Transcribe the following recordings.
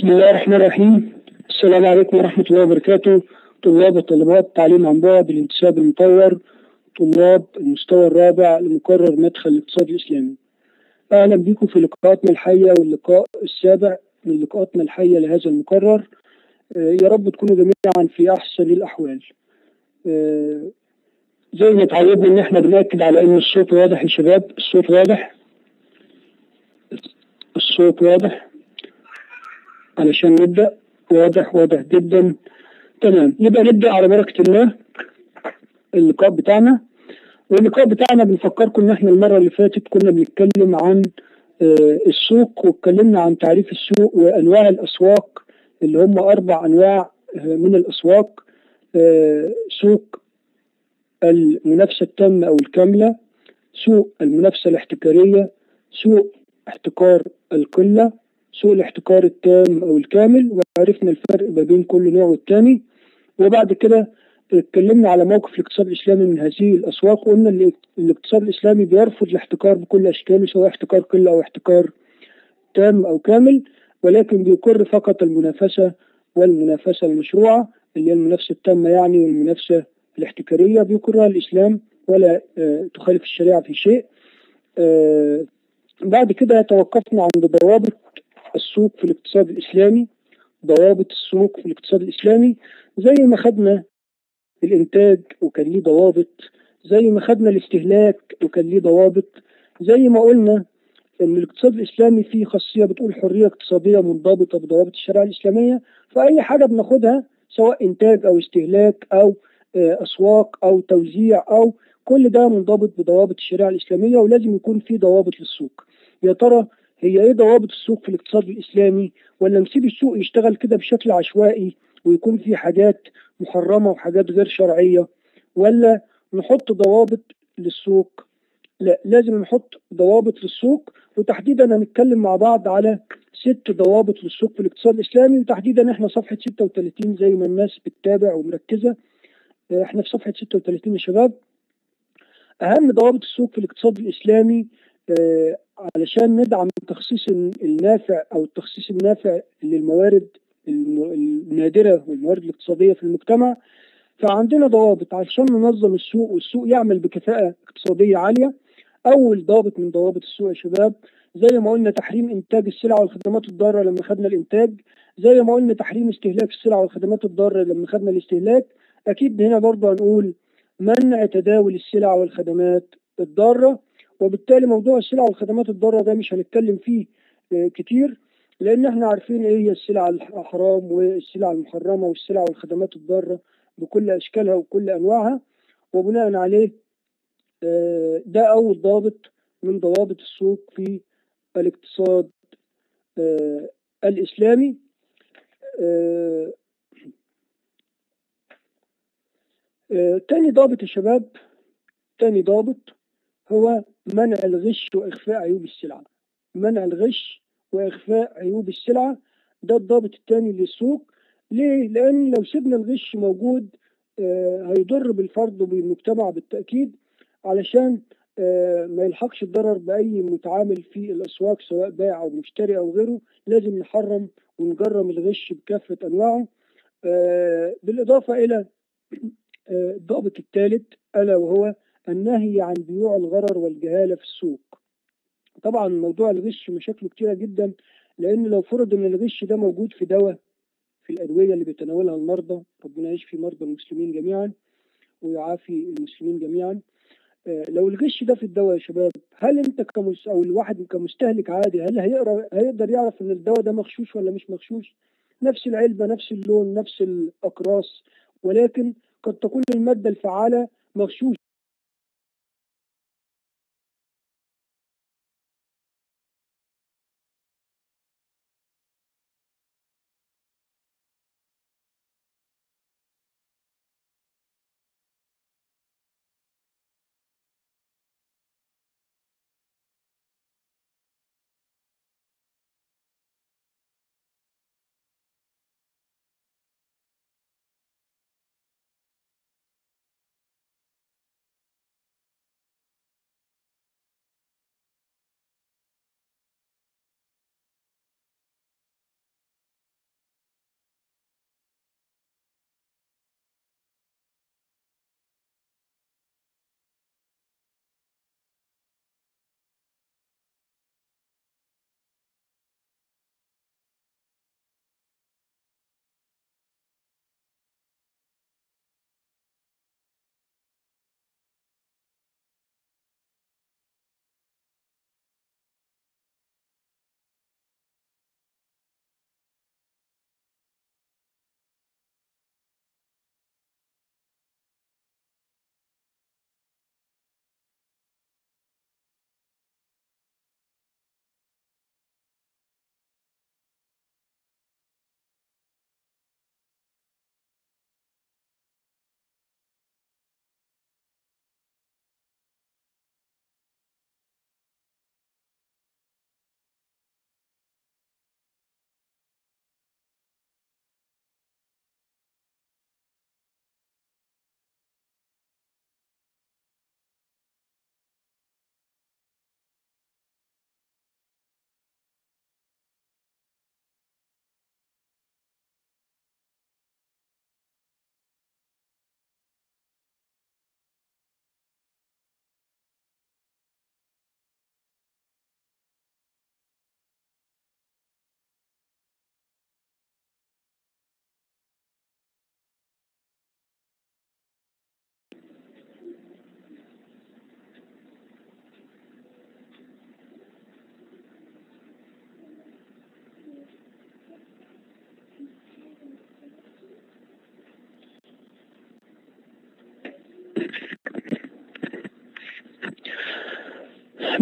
بسم الله الرحمن الرحيم السلام عليكم ورحمة الله وبركاته طلاب وطالبات تعليم عن بعد الانتساب المطور طلاب المستوى الرابع لمقرر مدخل الاقتصاد الإسلامي أهلا بكم في لقاءاتنا الحية واللقاء السابع من لقاءاتنا الحية لهذا المقرر آه، يا رب تكونوا جميعا في أحسن الأحوال آه، زي ما اتعودنا إن احنا بنأكد على إن الصوت واضح يا شباب الصوت واضح الصوت واضح علشان نبدأ واضح واضح جدا تمام يبقى نبدأ على بركة الله اللقاء بتاعنا واللقاء بتاعنا بنفكركم ان احنا المرة اللي فاتت كنا بنتكلم عن آه، السوق واتكلمنا عن تعريف السوق وانواع الاسواق اللي هم اربع انواع آه، من الاسواق آه، سوق المنافسة التامة او الكاملة سوق المنافسة الاحتكارية سوق احتكار القلة سوق الاحتكار التام او الكامل وعرفنا الفرق ما بين كل نوع والتاني وبعد كده اتكلمنا على موقف الاقتصاد الاسلامي من هذه الاسواق وقلنا ان الاقتصاد الاسلامي بيرفض الاحتكار بكل اشكاله سواء احتكار قله او احتكار تام او كامل ولكن بيقر فقط المنافسه والمنافسه المشروعه اللي هي المنافسه التامه يعني والمنافسه الاحتكاريه بيقرها الاسلام ولا آه، تخالف الشريعه في شيء آه، بعد كده توقفنا عند ضوابط السوق في الاقتصاد الإسلامي ضوابط السوق في الاقتصاد الإسلامي زي ما خدنا الإنتاج وكان ليه ضوابط زي ما خدنا الاستهلاك وكان ليه ضوابط زي ما قلنا إن الاقتصاد الإسلامي فيه خاصية بتقول حرية اقتصادية منضبطة بضوابط الشريعة الإسلامية فأي حاجة بناخدها سواء إنتاج أو استهلاك أو آه، أسواق أو توزيع أو كل ده منضبط بضوابط الشريعة الإسلامية ولازم يكون في ضوابط للسوق يا ترى هي ايه ضوابط السوق في الاقتصاد الاسلامي ولا نسيب السوق يشتغل كده بشكل عشوائي ويكون في حاجات محرمه وحاجات غير شرعيه ولا نحط ضوابط للسوق لا لازم نحط ضوابط للسوق وتحديدا هنتكلم مع بعض على ست ضوابط للسوق في الاقتصاد الاسلامي وتحديدا احنا صفحه 36 زي ما الناس بتتابع ومركزه اه، احنا في صفحه 36 يا شباب اهم ضوابط السوق في الاقتصاد الاسلامي اه، علشان ندعم تخصيص النافع او التخصيص النافع للموارد الم- النادره والموارد الاقتصاديه في المجتمع فعندنا ضوابط عشان ننظم السوق والسوق يعمل بكفاءه اقتصاديه عاليه اول ضابط من ضوابط السوق يا شباب زي ما قلنا تحريم انتاج السلع والخدمات الضاره لما خدنا الانتاج زي ما قلنا تحريم استهلاك السلع والخدمات الضاره لما خدنا الاستهلاك اكيد هنا برضه هنقول منع تداول السلع والخدمات الضاره وبالتالي موضوع السلع والخدمات الضاره ده مش هنتكلم فيه آه، كتير لان احنا عارفين ايه هي السلع الحرام والسلع المحرمه والسلع والخدمات الضاره بكل اشكالها وكل انواعها وبناء عليه آه، ده اول ضابط من ضوابط السوق في الاقتصاد آه، الاسلامي آه، آه، تاني ضابط يا شباب تاني ضابط هو منع الغش وإخفاء عيوب السلعة منع الغش وإخفاء عيوب السلعة ده الضابط الثاني للسوق ليه؟ لأن لو سيبنا الغش موجود آه، هيضر بالفرد وبالمجتمع بالتأكيد علشان آه، ما يلحقش الضرر بأي متعامل في الأسواق سواء بائع أو مشتري أو غيره لازم نحرم ونجرم الغش بكافة أنواعه آه، بالإضافة إلى آه، الضابط الثالث ألا وهو النهي عن بيوع الغرر والجهالة في السوق طبعا موضوع الغش مشاكله كتيرة جدا لأن لو فرض أن الغش ده موجود في دواء في الأدوية اللي بيتناولها المرضى ربنا يشفي مرضى المسلمين جميعا ويعافي المسلمين جميعا آه، لو الغش ده في الدواء يا شباب هل انت كمس او الواحد كمستهلك عادي هل هيقرا هيقدر يعرف ان الدواء ده مغشوش ولا مش مغشوش نفس العلبة نفس اللون نفس الأقراص ولكن قد تكون المادة الفعالة مغشوش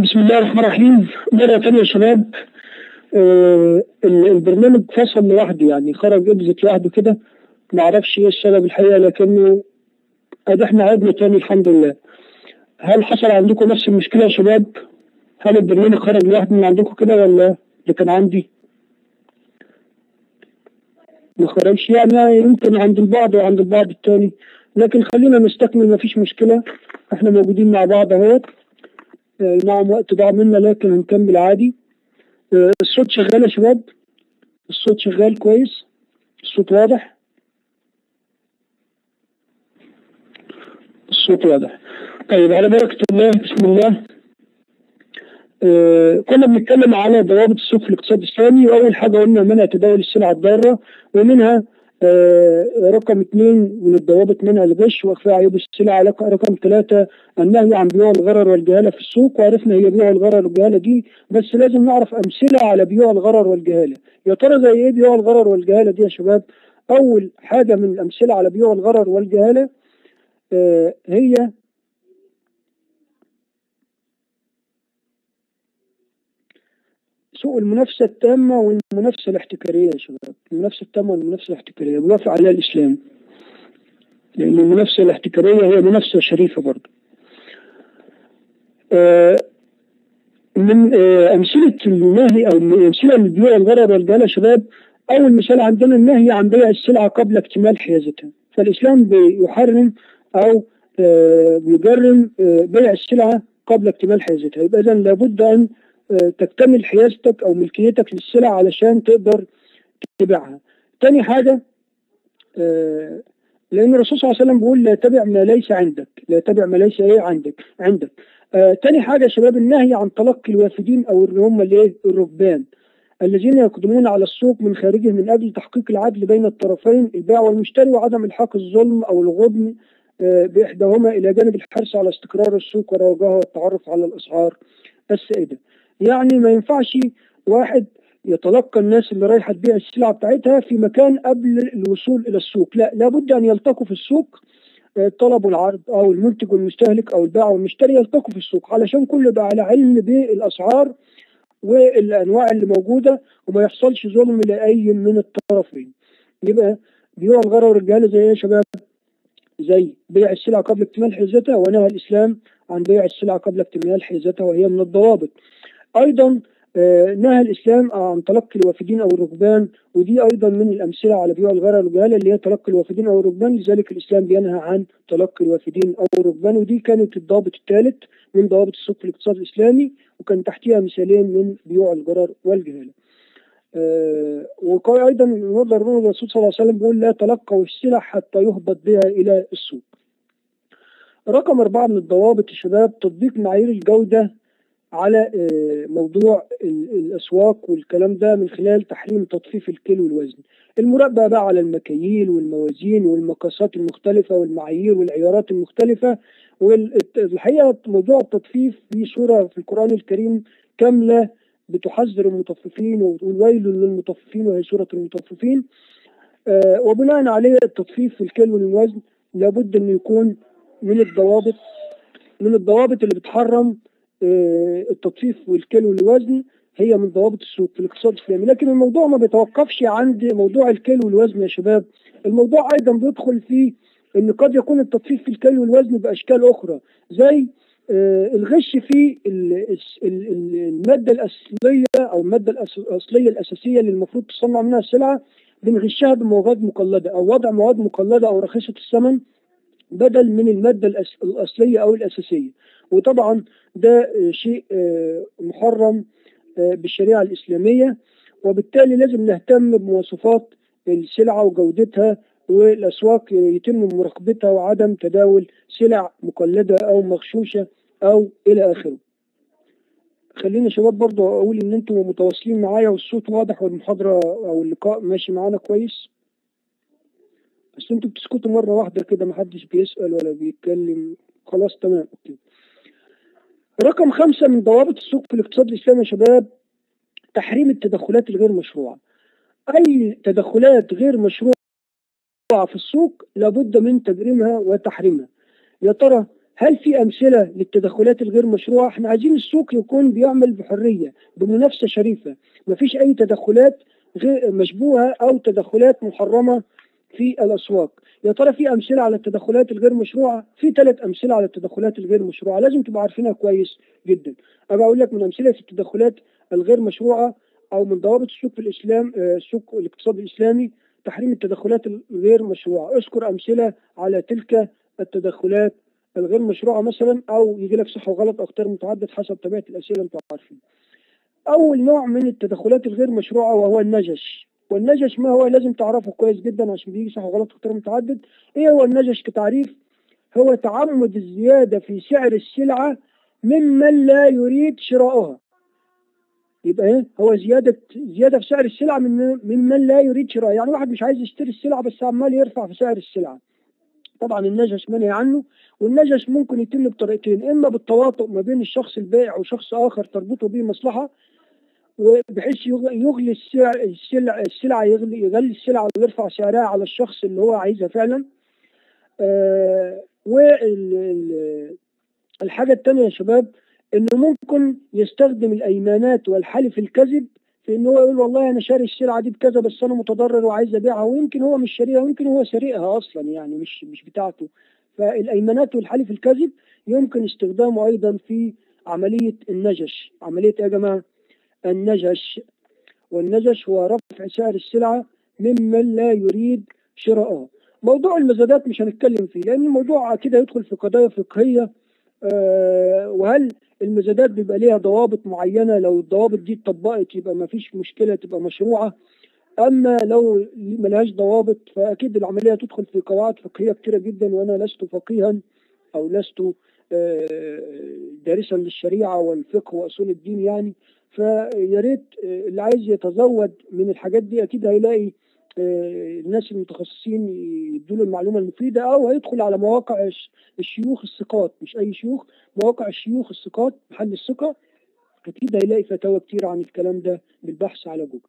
بسم الله الرحمن الرحيم مرة تانية يا شباب آه البرنامج فصل لوحده يعني خرج اكزت لوحده كده ما اعرفش ايه السبب الحقيقة لكنه ادي احنا عدنا تاني الحمد لله هل حصل عندكم نفس المشكلة يا شباب؟ هل البرنامج خرج لوحده من عندكم كده ولا اللي كان عندي؟ ما خرجش يعني يمكن عند البعض وعند البعض التاني لكن خلينا نستكمل ما فيش مشكلة احنا موجودين مع بعض اهوت نعم وقت ضاع منا لكن هنكمل عادي الصوت شغال يا شباب الصوت شغال كويس الصوت واضح الصوت واضح طيب على بركة الله بسم الله آه كنا بنتكلم على ضوابط السوق في الاقتصاد الاسلامي واول حاجه قلنا منع تداول السلع الضاره ومنها آه رقم اثنين من الضوابط منع الغش واخفاء عيوب السلع رقم ثلاثه النهي عن بيوع الغرر والجهاله في السوق وعرفنا هي بيوع الغرر والجهاله دي بس لازم نعرف امثله على بيوع الغرر والجهاله يا ترى زي ايه بيوع الغرر والجهاله دي يا شباب اول حاجه من الامثله على بيوع الغرر والجهاله آه هي سوء المنافسة التامة والمنافسة الاحتكارية يا شباب المنافسة التامة والمنافسة الاحتكارية بيوافق عليها الإسلام لأن المنافسة الاحتكارية هي منافسة شريفة برضه آه من آه أمثلة النهي أو أمثلة لبيوع الغرر والجهالة يا شباب أول مثال عندنا النهي عن بيع السلعة قبل اكتمال حيازتها فالإسلام بيحرم أو آه بيجرم بيع السلعة قبل اكتمال حيازتها يبقى إذا لابد أن تكتمل حيازتك او ملكيتك للسلع علشان تقدر تبيعها. تاني حاجه آه لان الرسول صلى الله عليه وسلم بيقول لا تبع ما ليس عندك، لا تبع ما ليس ايه عندك، عندك. آه تاني حاجه يا شباب النهي عن تلقي الوافدين او اللي هم الايه؟ الركبان الذين يقدمون على السوق من خارجه من اجل تحقيق العدل بين الطرفين البائع والمشتري وعدم الحاق الظلم او الغبن آه باحداهما الى جانب الحرص على استقرار السوق ورواجها والتعرف على الاسعار السائده. يعني ما ينفعش واحد يتلقى الناس اللي رايحه تبيع السلعه بتاعتها في مكان قبل الوصول الى السوق، لا لابد ان يلتقوا في السوق الطلب والعرض او المنتج والمستهلك او البائع والمشتري يلتقوا في السوق علشان كل يبقى على علم بالاسعار والانواع اللي موجوده وما يحصلش ظلم لاي من الطرفين. يبقى بيوع الغرر والرجاله زي ايه يا شباب؟ زي بيع السلع قبل اكتمال حيزتها ونهى الاسلام عن بيع السلع قبل اكتمال حيزتها وهي من الضوابط. ايضا آه نهى الاسلام عن تلقي الوافدين او الركبان ودي ايضا من الامثله على بيوع الغرر والجهاله اللي هي تلقي الوافدين او الركبان لذلك الاسلام بينهى عن تلقي الوافدين او الركبان ودي كانت الضابط الثالث من ضوابط السوق في الاقتصاد الاسلامي وكان تحتها مثالين من بيوع الغرر والجهاله. آه وقال ايضا نقدر نقول الرسول صلى الله عليه وسلم بيقول لا تلقوا السلع حتى يهبط بها الى السوق. رقم أربعة من الضوابط يا شباب تطبيق معايير الجودة على موضوع الاسواق والكلام ده من خلال تحريم تطفيف الكيل والوزن المراقبه بقى على المكاييل والموازين والمقاسات المختلفه والمعايير والعيارات المختلفه والحقيقه موضوع التطفيف في سوره في القران الكريم كامله بتحذر المطففين وتقول ويل للمطففين وهي سوره المطففين وبناء عليه التطفيف في الكيل والوزن لابد انه يكون من الضوابط من الضوابط اللي بتحرم التطفيف والكيل والوزن هي من ضوابط السوق في الاقتصاد الاسلامي لكن الموضوع ما بيتوقفش عند موضوع الكيل والوزن يا شباب الموضوع ايضا بيدخل في ان قد يكون التطفيف في الكيل والوزن باشكال اخرى زي الغش في الماده الاصليه او الماده الاصليه الاساسيه اللي المفروض تصنع منها السلعه بنغشها بمواد مقلده او وضع مواد مقلده او رخيصه الثمن بدل من الماده الاصليه او الاساسيه وطبعا ده شيء محرم بالشريعة الإسلامية وبالتالي لازم نهتم بمواصفات السلعة وجودتها والأسواق يتم مراقبتها وعدم تداول سلع مقلدة أو مغشوشة أو إلى آخره خلينا شباب برضه أقول إن أنتم متواصلين معايا والصوت واضح والمحاضرة أو اللقاء ماشي معانا كويس بس أنتوا بتسكتوا مرة واحدة كده محدش بيسأل ولا بيتكلم خلاص تمام أوكي رقم خمسة من ضوابط السوق في الاقتصاد الإسلامي يا شباب تحريم التدخلات الغير مشروعة أي تدخلات غير مشروعة في السوق لابد من تجريمها وتحريمها يا ترى هل في امثله للتدخلات الغير مشروعه؟ احنا عايزين السوق يكون بيعمل بحريه بمنافسه شريفه، مفيش اي تدخلات غير مشبوهه او تدخلات محرمه في الاسواق. يا ترى في امثله على التدخلات الغير مشروعه؟ في ثلاث امثله على التدخلات الغير مشروعه، لازم تبقى عارفينها كويس جدا. ابقى اقول لك من امثله التدخلات الغير مشروعه او من ضوابط السوق في الاسلام آه، السوق الاقتصاد الاسلامي تحريم التدخلات الغير مشروعه، اذكر امثله على تلك التدخلات الغير مشروعه مثلا او يجي لك صح وغلط او اختيار متعدد حسب طبيعه الاسئله انتوا عارفين. اول نوع من التدخلات الغير مشروعه وهو النجش والنجش ما هو لازم تعرفه كويس جدا عشان بيجي صح وغلط اختيار متعدد ايه هو النجش كتعريف هو تعمد الزياده في سعر السلعه ممن لا يريد شراؤها يبقى ايه هو زياده زياده في سعر السلعه من ممن لا يريد شراءها يعني واحد مش عايز يشتري السلعه بس عمال يرفع في سعر السلعه طبعا النجش منهي عنه والنجش ممكن يتم بطريقتين اما بالتواطؤ ما بين الشخص البائع وشخص اخر تربطه به مصلحه وبحيث يغ- يغلي السعر السلع السلعه يغلي يغلي السلعه ويرفع سعرها على الشخص اللي هو عايزها فعلا آه والحاجه الثانيه يا شباب انه ممكن يستخدم الايمانات والحلف الكذب في ان هو يقول والله انا شاري السلعه دي بكذا بس انا متضرر وعايز ابيعها ويمكن هو مش شاريها ويمكن هو سارقها اصلا يعني مش مش بتاعته فالايمانات والحلف الكذب يمكن استخدامه ايضا في عمليه النجش عمليه ايه يا جماعه النجش والنجش هو رفع سعر السلعه ممن لا يريد شراءها موضوع المزادات مش هنتكلم فيه لان الموضوع كده يدخل في قضايا فقهيه آه، وهل المزادات بيبقى ليها ضوابط معينه لو الضوابط دي اتطبقت يبقى ما فيش مشكله تبقى مشروعه اما لو ملهاش ضوابط فاكيد العمليه تدخل في قواعد فقهيه كتيره جدا وانا لست فقيها او لست آه، دارسا للشريعه والفقه واصول الدين يعني فيا ريت آه، اللي عايز يتزود من الحاجات دي اكيد هيلاقي آه، الناس المتخصصين يدوا له المعلومه المفيده او هيدخل على مواقع الش- الشيوخ الثقات مش اي شيوخ مواقع الشيوخ الثقات محل الثقه اكيد هيلاقي فتاوى كتير عن الكلام ده بالبحث على جوجل.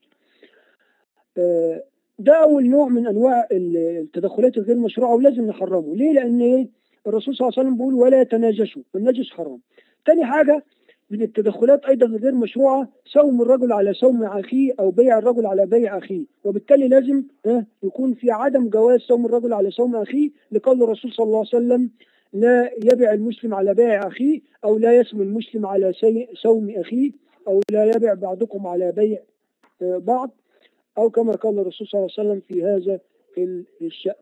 آه، ده اول نوع من انواع ال- التدخلات الغير مشروعه ولازم نحرمه، ليه؟ لان ايه؟ الرسول صلى الله عليه وسلم بيقول ولا تناجشوا، والنجش حرام. تاني حاجه من التدخلات ايضا الغير مشروعه صوم الرجل على صوم اخيه او بيع الرجل على بيع اخيه، وبالتالي لازم ها يكون في عدم جواز صوم الرجل على صوم اخيه لقول الرسول صلى الله عليه وسلم لا يبع المسلم على بيع اخيه او لا يسم المسلم على سي- صوم اخيه او لا يبع بعضكم على بيع آه، بعض أو كما قال الرسول صلى الله عليه وسلم في هذا ال- الشأن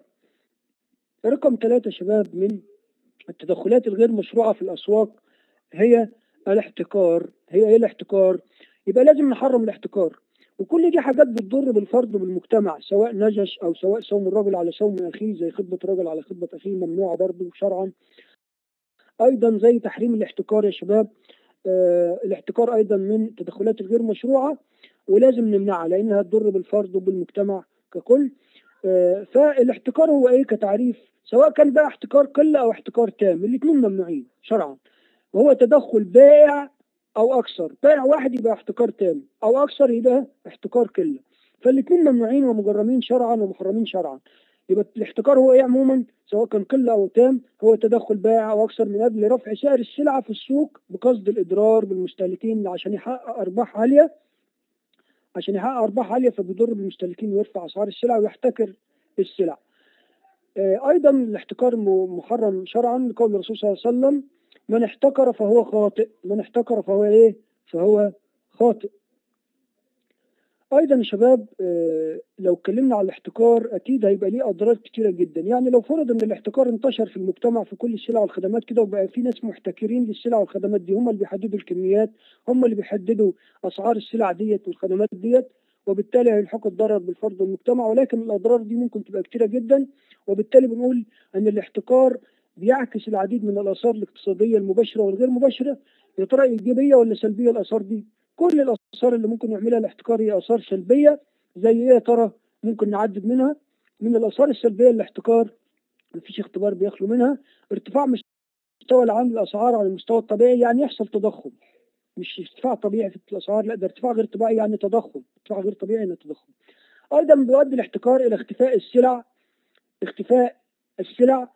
رقم ثلاثة شباب من التدخلات الغير مشروعة في الأسواق هي الاحتكار هي ايه الاحتكار يبقى لازم نحرم الاحتكار وكل دي حاجات بتضر بالفرد وبالمجتمع سواء نجش او سواء صوم الرجل على صوم اخيه زي خطبه رجل على خطبه اخيه ممنوعه برضه شرعا ايضا زي تحريم الاحتكار يا شباب آه الاحتكار ايضا من التدخلات الغير مشروعه ولازم نمنعها لانها تضر بالفرد وبالمجتمع ككل آه فالاحتكار هو ايه كتعريف سواء كان بقى احتكار قله او احتكار تام الاثنين ممنوعين شرعا وهو تدخل بائع او اكثر بائع واحد يبقى احتكار تام او اكثر يبقى احتكار قله فالاثنين ممنوعين ومجرمين شرعا ومحرمين شرعا يبقى الاحتكار هو ايه عموما سواء كان قله او تام هو تدخل بائع او اكثر من اجل رفع سعر السلعه في السوق بقصد الاضرار بالمستهلكين عشان يحقق ارباح عاليه عشان يحقق ارباح عاليه فبيضر بالمستهلكين ويرفع اسعار السلع ويحتكر السلع. آه، ايضا الاحتكار م- محرم شرعا لقول الرسول صلى الله عليه وسلم من احتكر فهو خاطئ، من احتكر فهو ايه؟ فهو خاطئ. ايضا يا شباب آه، لو اتكلمنا على الاحتكار اكيد هيبقى ليه اضرار كتيره جدا، يعني لو فرض ان الاحتكار انتشر في المجتمع في كل السلع والخدمات كده وبقى في ناس محتكرين للسلع والخدمات دي هم اللي بيحددوا الكميات، هم اللي بيحددوا اسعار السلع ديت والخدمات ديت وبالتالي هيلحق الضرر بالفرد والمجتمع ولكن الاضرار دي ممكن تبقى كتيره جدا وبالتالي بنقول ان الاحتكار بيعكس العديد من الاثار الاقتصاديه المباشره والغير مباشره يا ترى ايجابيه ولا سلبيه الاثار دي؟ كل الاثار اللي ممكن يعملها الاحتكار هي اثار سلبيه زي ايه يا ترى؟ ممكن نعدد منها من الاثار السلبيه للاحتكار مفيش اختبار بيخلو منها ارتفاع مستوى العام للاسعار على المستوى الطبيعي يعني يحصل تضخم مش ارتفاع طبيعي في الاسعار لا ده ارتفاع غير طبيعي يعني تضخم ارتفاع غير طبيعي يعني تضخم ايضا بيؤدي الاحتكار الى اختفاء السلع اختفاء السلع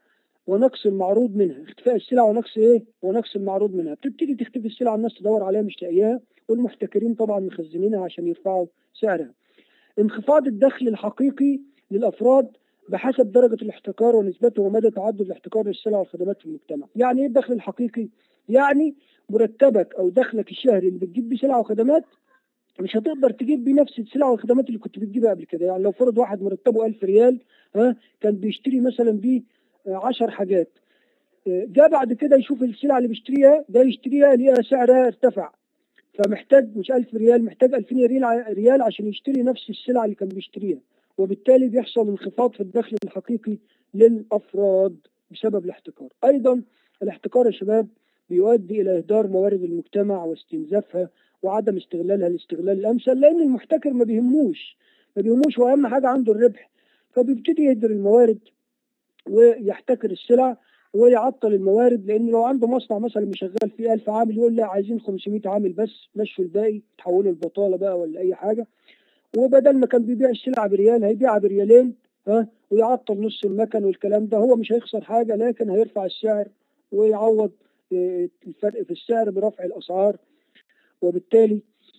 ونقص المعروض منها اختفاء السلع ونقص ايه ونقص المعروض منها بتبتدي تختفي السلع الناس تدور عليها مش لاقياها والمحتكرين طبعا مخزنينها عشان يرفعوا سعرها انخفاض الدخل الحقيقي للافراد بحسب درجة الاحتكار ونسبته ومدى تعدد الاحتكار للسلع والخدمات في المجتمع يعني ايه الدخل الحقيقي يعني مرتبك او دخلك الشهري اللي بتجيب بيه سلع وخدمات مش هتقدر تجيب بيه نفس السلع والخدمات اللي كنت بتجيبها قبل كده يعني لو فرض واحد مرتبه 1000 ريال ها كان بيشتري مثلا بيه 10 حاجات جاء بعد كده يشوف السلع اللي بيشتريها ده يشتريها يلاقيها سعرها ارتفع فمحتاج مش 1000 ريال محتاج 2000 ريال عشان يشتري نفس السلع اللي كان بيشتريها وبالتالي بيحصل انخفاض في الدخل الحقيقي للافراد بسبب الاحتكار ايضا الاحتكار يا شباب بيؤدي الى اهدار موارد المجتمع واستنزافها وعدم استغلالها الاستغلال الامثل لان المحتكر ما بيهموش ما بيهموش واهم حاجه عنده الربح فبيبتدي يهدر الموارد ويحتكر السلع ويعطل الموارد لان لو عنده مصنع مثلا مشغل فيه 1000 عامل يقول لا عايزين 500 عامل بس مشوا الباقي تحولوا البطاله بقى ولا اي حاجه وبدل ما كان بيبيع السلعه بريال هيبيعها بريالين ها ويعطل نص المكن والكلام ده هو مش هيخسر حاجه لكن هيرفع السعر ويعوض الفرق في السعر برفع الاسعار وبالتالي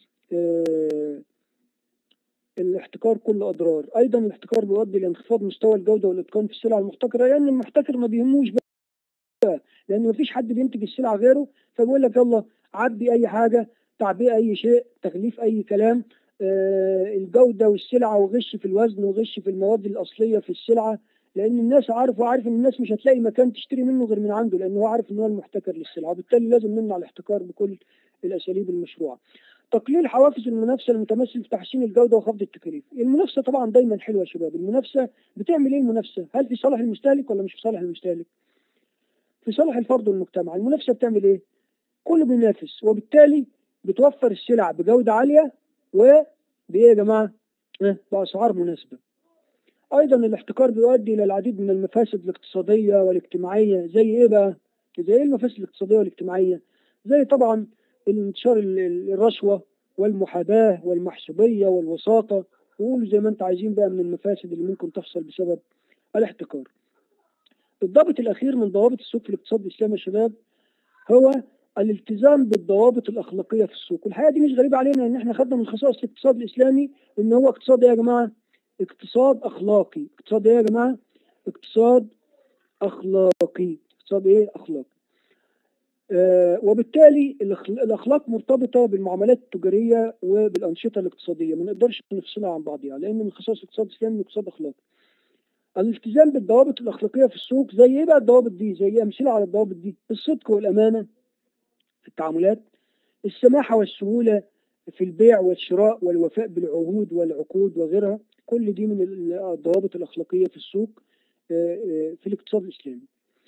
الاحتكار كله اضرار ايضا الاحتكار بيؤدي لانخفاض مستوى الجوده والاتقان في السلع المحتكره لان المحتكر ما بيهموش بقى لان ما فيش حد بينتج السلعه غيره فبيقول لك يلا عبي اي حاجه تعبئه اي شيء تغليف اي كلام آه الجوده والسلعه وغش في الوزن وغش في المواد الاصليه في السلعه لان الناس عارف وعارف ان الناس مش هتلاقي مكان تشتري منه غير من عنده لان هو عارف ان هو المحتكر للسلعه وبالتالي لازم نمنع الاحتكار بكل الاساليب المشروعه. تقليل حوافز المنافسه المتمثل في تحسين الجوده وخفض التكاليف. المنافسه طبعا دايما حلوه يا شباب، المنافسه بتعمل ايه المنافسه؟ هل في صالح المستهلك ولا مش في صالح المستهلك؟ في صالح الفرد والمجتمع، المنافسه بتعمل ايه؟ كله بينافس وبالتالي بتوفر السلع بجوده عاليه وبايه يا جماعه؟ باسعار مناسبه. ايضا الاحتكار بيؤدي الى العديد من المفاسد الاقتصاديه والاجتماعيه زي ايه بقى؟ زي ايه المفاسد الاقتصاديه والاجتماعيه؟ زي طبعا انتشار الرشوه والمحاباه والمحسوبيه والوساطه وقولوا زي ما انتم عايزين بقى من المفاسد اللي ممكن تحصل بسبب الاحتكار. الضابط الاخير من ضوابط السوق في الاقتصاد الاسلامي يا شباب هو الالتزام بالضوابط الاخلاقيه في السوق، والحقيقه دي مش غريبه علينا ان احنا خدنا من خصائص الاقتصاد الاسلامي ان هو اقتصاد ايه يا جماعه؟ اقتصاد اخلاقي، اقتصاد ايه يا جماعه؟ اقتصاد اخلاقي، اقتصاد ايه؟ اخلاقي. آه وبالتالي الاخلاق مرتبطه بالمعاملات التجاريه وبالانشطه الاقتصاديه، ما نقدرش نفصلها عن بعضها لان من خصائص الاقتصاد الاسلامي اقتصاد اخلاقي. الالتزام بالضوابط الاخلاقيه في السوق زي ايه بقى الضوابط دي؟ زي امثله على الضوابط دي، الصدق والامانه في التعاملات، السماحه والسهوله في البيع والشراء والوفاء بالعهود والعقود وغيرها، كل دي من الضوابط الاخلاقيه في السوق في الاقتصاد الاسلامي.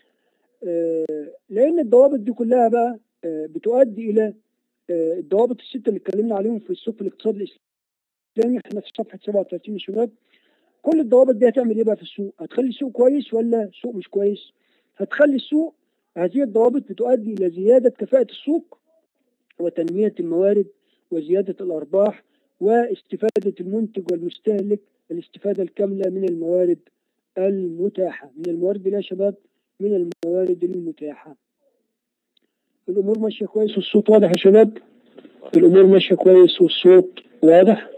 لان الضوابط دي كلها بقى بتؤدي الى الضوابط السته اللي اتكلمنا عليهم في السوق في الاقتصاد الاسلامي احنا في صفحه 37 يا شباب كل الضوابط دي هتعمل ايه بقى في السوق؟ هتخلي السوق كويس ولا سوق مش كويس؟ هتخلي السوق هذه الضوابط بتؤدي الى زياده كفاءه السوق وتنميه الموارد وزياده الارباح واستفاده المنتج والمستهلك الاستفاده الكامله من الموارد المتاحه من الموارد يا شباب من الموارد المتاحة الأمور ماشية كويس والصوت واضح يا شباب الأمور ماشية كويس والصوت واضح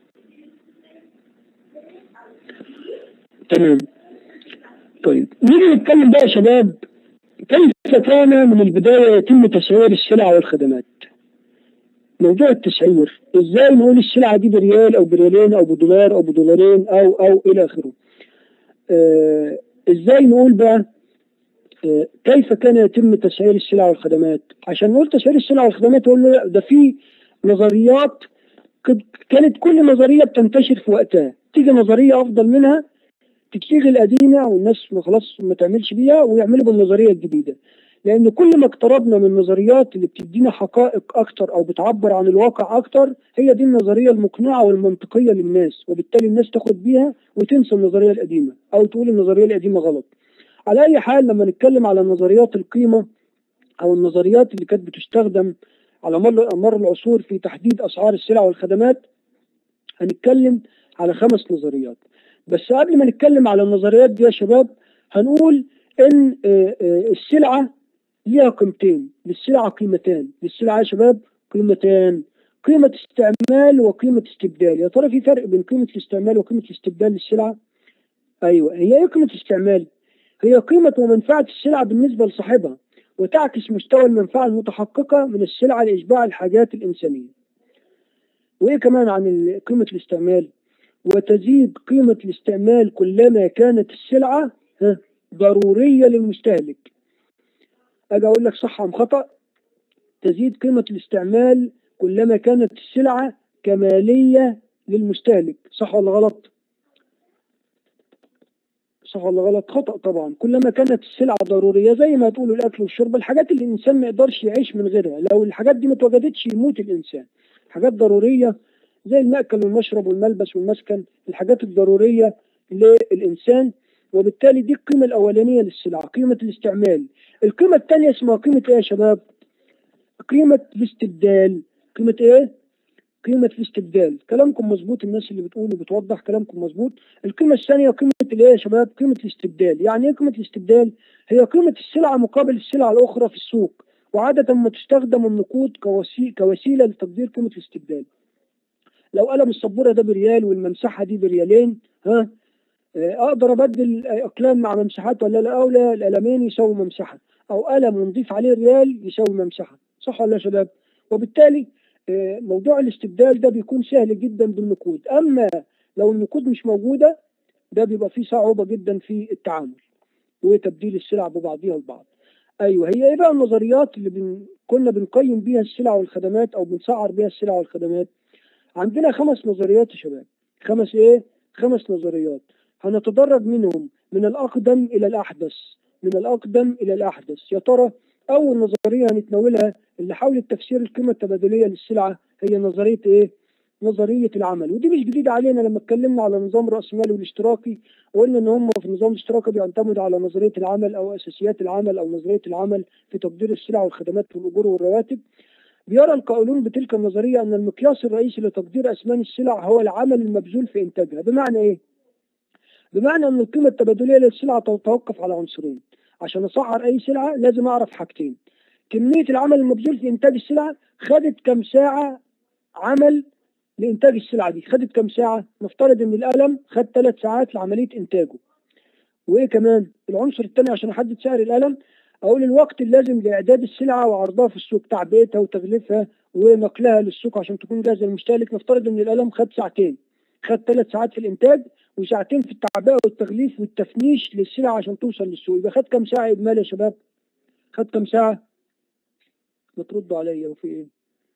تمام طيب نيجي نتكلم بقى يا شباب كيف كان من البداية يتم تسعير السلع والخدمات موضوع التسعير ازاي نقول السلعة دي بريال او بريالين او بدولار او بدولارين او او الى اخره آه ازاي نقول بقى كيف كان يتم تسعير السلع والخدمات عشان نقول تسعير السلع والخدمات يقول ده في نظريات كانت كل نظرية بتنتشر في وقتها تيجي نظرية أفضل منها تتلغي القديمة والناس خلاص ما تعملش بيها ويعملوا بالنظرية الجديدة لأن كل ما اقتربنا من النظريات اللي بتدينا حقائق أكتر أو بتعبر عن الواقع أكتر هي دي النظرية المقنعة والمنطقية للناس وبالتالي الناس تاخد بيها وتنسى النظرية القديمة أو تقول النظرية القديمة غلط على اي حال لما نتكلم على نظريات القيمه او النظريات اللي كانت بتستخدم على مر مر العصور في تحديد اسعار السلع والخدمات هنتكلم على خمس نظريات بس قبل ما نتكلم على النظريات دي يا شباب هنقول ان آه، آه، السلعه ليها قيمتين للسلعه قيمتان للسلعه يا شباب قيمتان قيمه استعمال وقيمه استبدال يا ترى في فرق بين قيمه الاستعمال وقيمه الاستبدال للسلعه ايوه هي ايه قيمه الاستعمال هي قيمه ومنفعه السلعه بالنسبه لصاحبها وتعكس مستوى المنفعه المتحققه من السلعه لاشباع الحاجات الانسانيه وايه كمان عن ال- قيمه الاستعمال وتزيد قيمه الاستعمال كلما كانت السلعه ها، ضروريه للمستهلك اجي اقول لك صح ام خطا تزيد قيمه الاستعمال كلما كانت السلعه كماليه للمستهلك صح ولا غلط صح ولا غلط خطا طبعا كلما كانت السلعه ضروريه زي ما تقولوا الاكل والشرب الحاجات اللي الانسان ما يقدرش يعيش من غيرها لو الحاجات دي ما اتوجدتش يموت الانسان حاجات ضروريه زي المأكل والمشرب والملبس والمسكن الحاجات الضروريه للانسان وبالتالي دي القيمه الاولانيه للسلعه قيمه الاستعمال القيمه الثانيه اسمها قيمه ايه يا شباب قيمه الاستبدال قيمه ايه قيمة الاستبدال كلامكم مظبوط الناس اللي بتقول وبتوضح كلامكم مظبوط القيمة الثانية قيمة الايه يا شباب قيمة الاستبدال يعني ايه قيمة الاستبدال هي قيمة السلعة مقابل السلعة الأخرى في السوق وعادة ما تستخدم النقود كوسي... كوسيلة لتقدير قيمة الاستبدال لو قلم السبورة ده بريال والممسحة دي بريالين ها آه، اقدر ابدل اقلام مع ممسحات ولا لا او لا القلمين يساوي ممسحه او قلم ونضيف عليه ريال يساوي ممسحه صح ولا يا شباب وبالتالي آه، موضوع الاستبدال ده بيكون سهل جدا بالنقود اما لو النقود مش موجوده ده بيبقى فيه صعوبه جدا في التعامل وتبديل السلع ببعضها البعض ايوه هي ايه بقى النظريات اللي بن... كنا بنقيم بيها السلع والخدمات او بنسعر بيها السلع والخدمات عندنا خمس نظريات يا شباب خمس ايه خمس نظريات هنتدرج منهم من الأقدم إلى الأحدث من الأقدم إلى الأحدث يا ترى أول نظرية هنتناولها اللي حاولت تفسير القيمة التبادلية للسلعة هي نظرية إيه؟ نظرية العمل ودي مش جديدة علينا لما اتكلمنا على نظام رأس مالي والاشتراكي وقلنا إن هم في النظام الاشتراكي بيعتمدوا على نظرية العمل أو أساسيات العمل أو نظرية العمل في تقدير السلع والخدمات والأجور والرواتب بيرى القائلون بتلك النظرية أن المقياس الرئيسي لتقدير أثمان السلع هو العمل المبذول في إنتاجها بمعنى إيه؟ بمعنى ان القيمه التبادليه للسلعه تتوقف على عنصرين عشان اسعر اي سلعه لازم اعرف حاجتين كميه العمل المبذول في انتاج السلعه خدت كم ساعه عمل لانتاج السلعه دي خدت كم ساعه نفترض ان القلم خد ثلاث ساعات لعمليه انتاجه وايه كمان العنصر الثاني عشان احدد سعر القلم اقول الوقت اللازم لاعداد السلعه وعرضها في السوق تعبئتها وتغليفها ونقلها للسوق عشان تكون جاهزه للمستهلك نفترض ان القلم خد ساعتين خد ثلاث ساعات في الانتاج وساعتين في التعبئه والتغليف والتفنيش للسلع عشان توصل للسوق يبقى خد كام ساعه اجمالي يا شباب خد كام ساعه ما تردوا عليا وفي ايه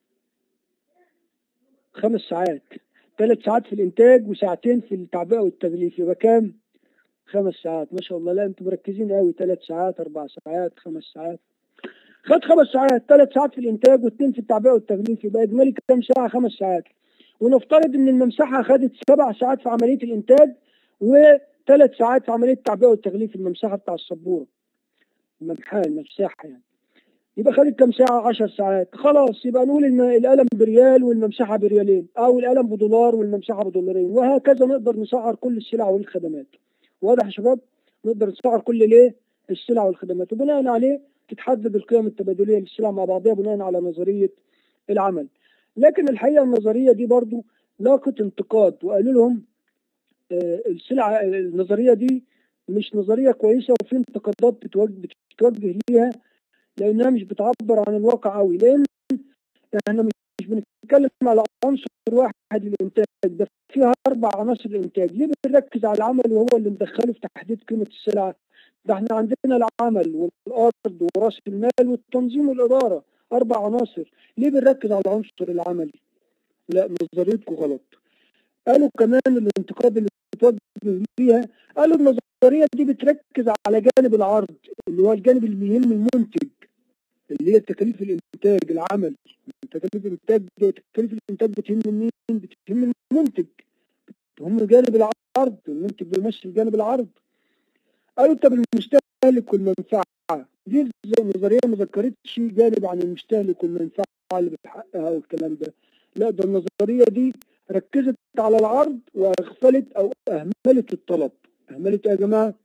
خمس ساعات ثلاث ساعات في الانتاج وساعتين في التعبئه والتغليف يبقى كام خمس ساعات ما شاء الله لا انتم مركزين قوي ثلاث ساعات اربع ساعات خمس ساعات خد خمس ساعات ثلاث ساعات في الانتاج واثنين في التعبئه والتغليف يبقى اجمالي كام ساعه خمس ساعات ونفترض ان الممسحه خدت سبع ساعات في عمليه الانتاج وثلاث ساعات في عمليه التعبئه والتغليف الممسحه بتاع السبوره الممحاه المساحه يعني يبقى خدت كام ساعه 10 ساعات خلاص يبقى نقول ان القلم بريال والممسحه بريالين او القلم بدولار والممسحه بدولارين وهكذا نقدر نسعر كل السلع والخدمات واضح يا شباب نقدر نسعر كل ليه السلع والخدمات وبناء عليه تتحدد القيم التبادليه للسلع مع بعضها بناء على نظريه العمل لكن الحقيقه النظريه دي برضو لاقت انتقاد وقالوا لهم آه السلعه النظريه دي مش نظريه كويسه وفي انتقادات بتوجه, بتوجه ليها لانها مش بتعبر عن الواقع قوي لان احنا مش بنتكلم على عنصر واحد للانتاج ده فيها اربع عناصر الانتاج ليه بنركز على العمل وهو اللي مدخله في تحديد قيمه السلعه ده احنا عندنا العمل والارض وراس المال والتنظيم والاداره اربع عناصر ليه بنركز على العنصر العملي لا نظريتكم غلط قالوا كمان الانتقاد اللي بتوجه ليها قالوا النظريه دي بتركز على جانب العرض اللي هو الجانب اللي بيهم المنتج اللي هي تكاليف الانتاج العمل تكاليف الانتاج تكاليف الانتاج بتهم مين بتهم المنتج بتهم جانب العرض المنتج بيمثل جانب العرض قالوا طب المستهلك والمنفعه دي النظريه ما ذكرتش جانب عن المستهلك والمنفعه اللي بتحققها والكلام ده لا ده النظريه دي ركزت على العرض واغفلت او اهملت الطلب اهملت يا جماعه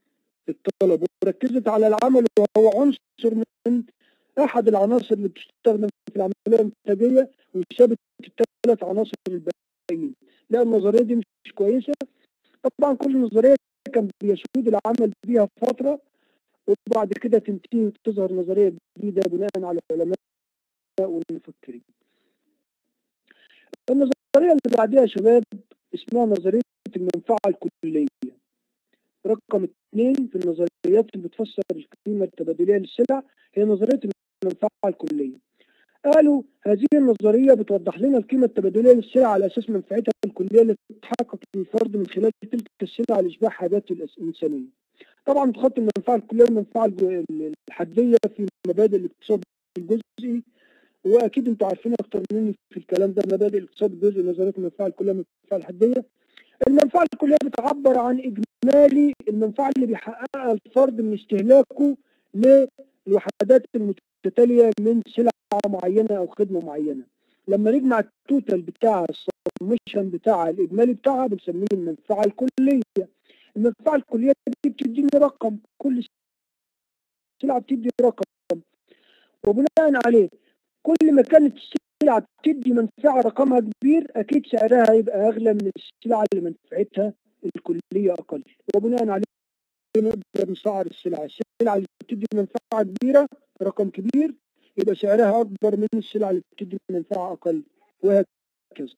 الطلب وركزت على العمل وهو عنصر من أحد العناصر اللي بتستخدم في العملية الإنتاجية وسابت الثلاث عناصر الباقيين لا النظرية دي مش كويسة طبعا كل نظرية كان بيسود العمل بيها فترة وبعد كده تنتهي وتظهر نظرية جديدة بناء على العلماء والمفكرين النظرية اللي بعدها يا شباب اسمها نظرية المنفعة الكلية رقم اثنين في النظريات اللي بتفسر القيمة التبادلية للسلع هي نظرية المنفعة الكلية قالوا هذه النظرية بتوضح لنا القيمة التبادلية للسلع على أساس منفعتها الكلية اللي تتحقق للفرد من خلال تلك السلع لإشباع حاجاته الإنسانية. طبعا بتخط المنفعة الكلية والمنفعة الحدية في مبادئ الاقتصاد الجزئي واكيد انتوا عارفين اكتر مني في الكلام ده مبادئ الاقتصاد الجزئي نظريه المنفعه الكليه والمنفعه الحديه المنفعه الكليه بتعبر عن اجمالي المنفعه اللي بيحققها الفرد من استهلاكه للوحدات المتتاليه من سلع معينه او خدمه معينه لما نجمع التوتال بتاع السمشن بتاعها الاجمالي بتاعها بنسميه المنفعه الكليه المنفعه الكليه دي بتديني رقم كل سلعه بتدي رقم وبناء عليه كل ما كانت السلعة بتدي منفعة رقمها كبير أكيد سعرها هيبقى أغلى من السلعة اللي منفعتها الكلية أقل وبناء عليه نقدر نسعر السلعة السلعة اللي بتدي منفعة كبيرة رقم كبير يبقى سعرها أكبر من السلعة اللي بتدي منفعة أقل وهكذا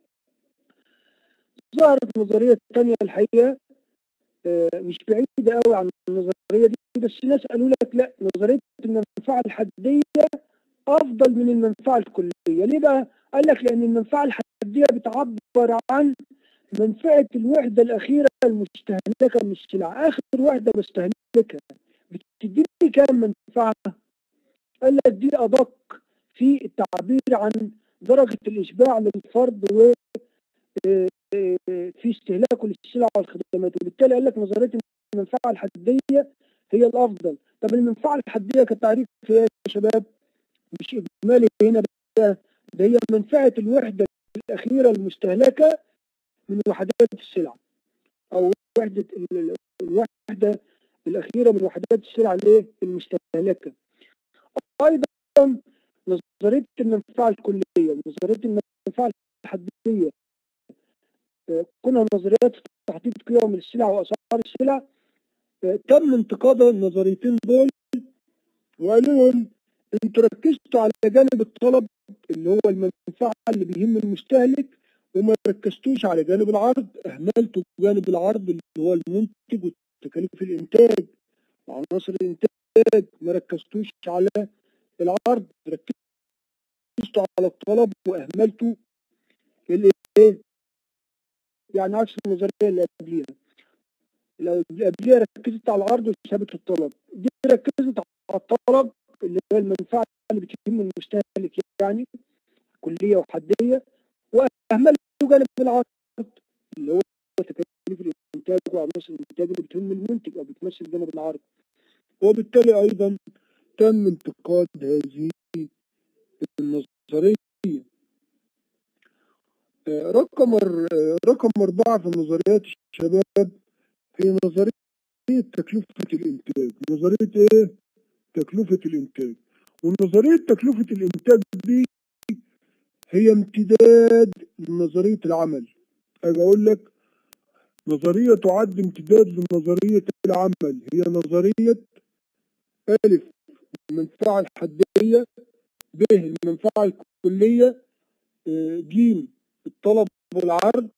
ظهرت نظرية تانية الحقيقة مش بعيدة قوي عن النظرية دي بس ناس قالوا لك لا نظرية المنفعة الحدية افضل من المنفعه الكليه ليه بقى قال لك لان المنفعه الحديه بتعبر عن منفعه الوحده الاخيره المستهلكه من السلعه اخر وحده بستهلكها بتديني كام منفعه قال لك دي ادق في التعبير عن درجه الاشباع للفرد و في استهلاكه للسلع والخدمات وبالتالي قال لك نظريه المنفعه الحديه هي الافضل طب المنفعه الحديه كتعريف يا شباب مش إجمالي هنا ده, ده هي منفعة الوحدة الأخيرة المستهلكة من وحدات السلع أو وحدة الوحدة الأخيرة من وحدات السلع المستهلكة أيضا نظرية المنفعة الكلية نظرية المنفعة الحدية كونها نظريات في تحديد قيم السلع وأسعار السلع تم انتقاد النظريتين دول وقالوا لهم انتوا ركزتوا على جانب الطلب اللي هو المنفعة اللي بيهم المستهلك وما ركزتوش على جانب العرض اهملتوا جانب العرض اللي هو المنتج وتكاليف الانتاج وعناصر الانتاج ما ركزتوش على العرض ركزتوا على الطلب واهملتوا الايه يعني عكس النظريه اللي قبليها اللي قبليها ركزت على العرض وسابت الطلب دي ركزت على الطلب اللي هي المنفعة اللي بتهم المستهلك يعني كلية وحدية وأهملوا جانب العرض اللي هو تكاليف الإنتاج وعناصر الإنتاج اللي بتهم المنتج أو بتمثل جانب العرض وبالتالي أيضا تم انتقاد هذه النظرية رقم رقم أربعة في نظريات الشباب هي نظرية تكلفة الإنتاج نظرية إيه؟ تكلفة الإنتاج ونظرية تكلفة الإنتاج دي هي امتداد لنظرية العمل أجي أقول لك نظرية تعد امتداد لنظرية العمل هي نظرية ألف المنفعة الحدية ب المنفعة الكلية ج الطلب والعرض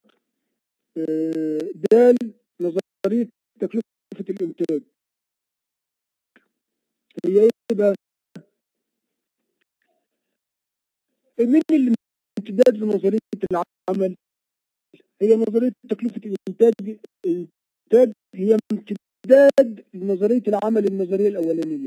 د نظرية تكلفة الإنتاج هي ايه بقى؟ من الامتداد لنظرية العمل هي نظرية تكلفة الإنتاج الإنتاج هي امتداد لنظرية العمل النظرية الأولانية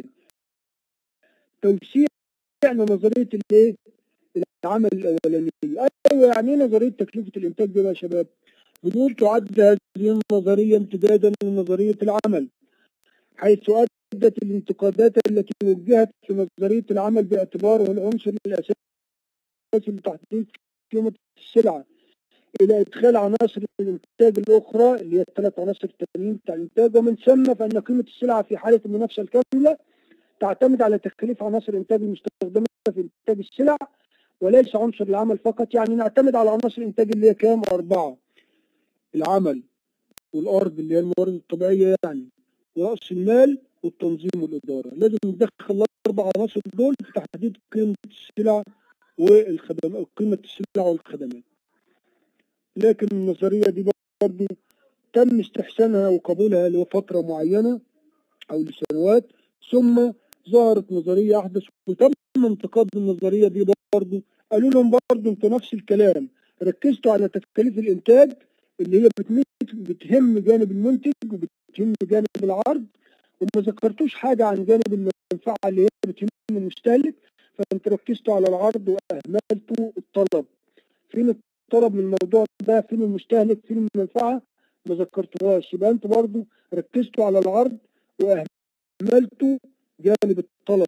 توسيع نظرية الايه؟ العمل الأولانية أيوة يعني ايه نظرية تكلفة الإنتاج دي يا شباب؟ بنقول تعد هذه النظرية امتدادا لنظرية العمل حيث أدت الانتقادات التي وجهت في نظرية العمل باعتباره العنصر الأساسي لتحديد قيمة السلعة إلى إدخال عناصر الإنتاج الأخرى اللي هي الثلاث عناصر التانيين بتاع الإنتاج ومن ثم فإن قيمة السلعة في حالة المنافسة الكاملة تعتمد على تكاليف عناصر الإنتاج المستخدمة في إنتاج السلع وليس عنصر العمل فقط يعني نعتمد على عناصر الإنتاج اللي هي كام أربعة العمل والأرض اللي هي الموارد الطبيعية يعني ورأس المال والتنظيم والإدارة لازم ندخل الأربع عناصر دول في تحديد قيمة السلع والخدمات قيمة السلع والخدمات لكن النظرية دي برضه تم استحسانها وقبولها لفترة معينة أو لسنوات ثم ظهرت نظرية أحدث وتم انتقاد النظرية دي برضه قالوا لهم برضه انتوا نفس الكلام ركزتوا على تكاليف الإنتاج اللي هي بتمت- بتهم جانب المنتج وبتهم جانب العرض وما ذكرتوش حاجة عن جانب المنفعة اللي هي بتهم المستهلك فانتوا ركزتوا على العرض وأهملتوا الطلب فين الطلب من الموضوع ده فين المستهلك فين المنفعة ما ذكرتوهاش يبقى انتوا برضه ركزتوا على العرض وأهملتوا جانب الطلب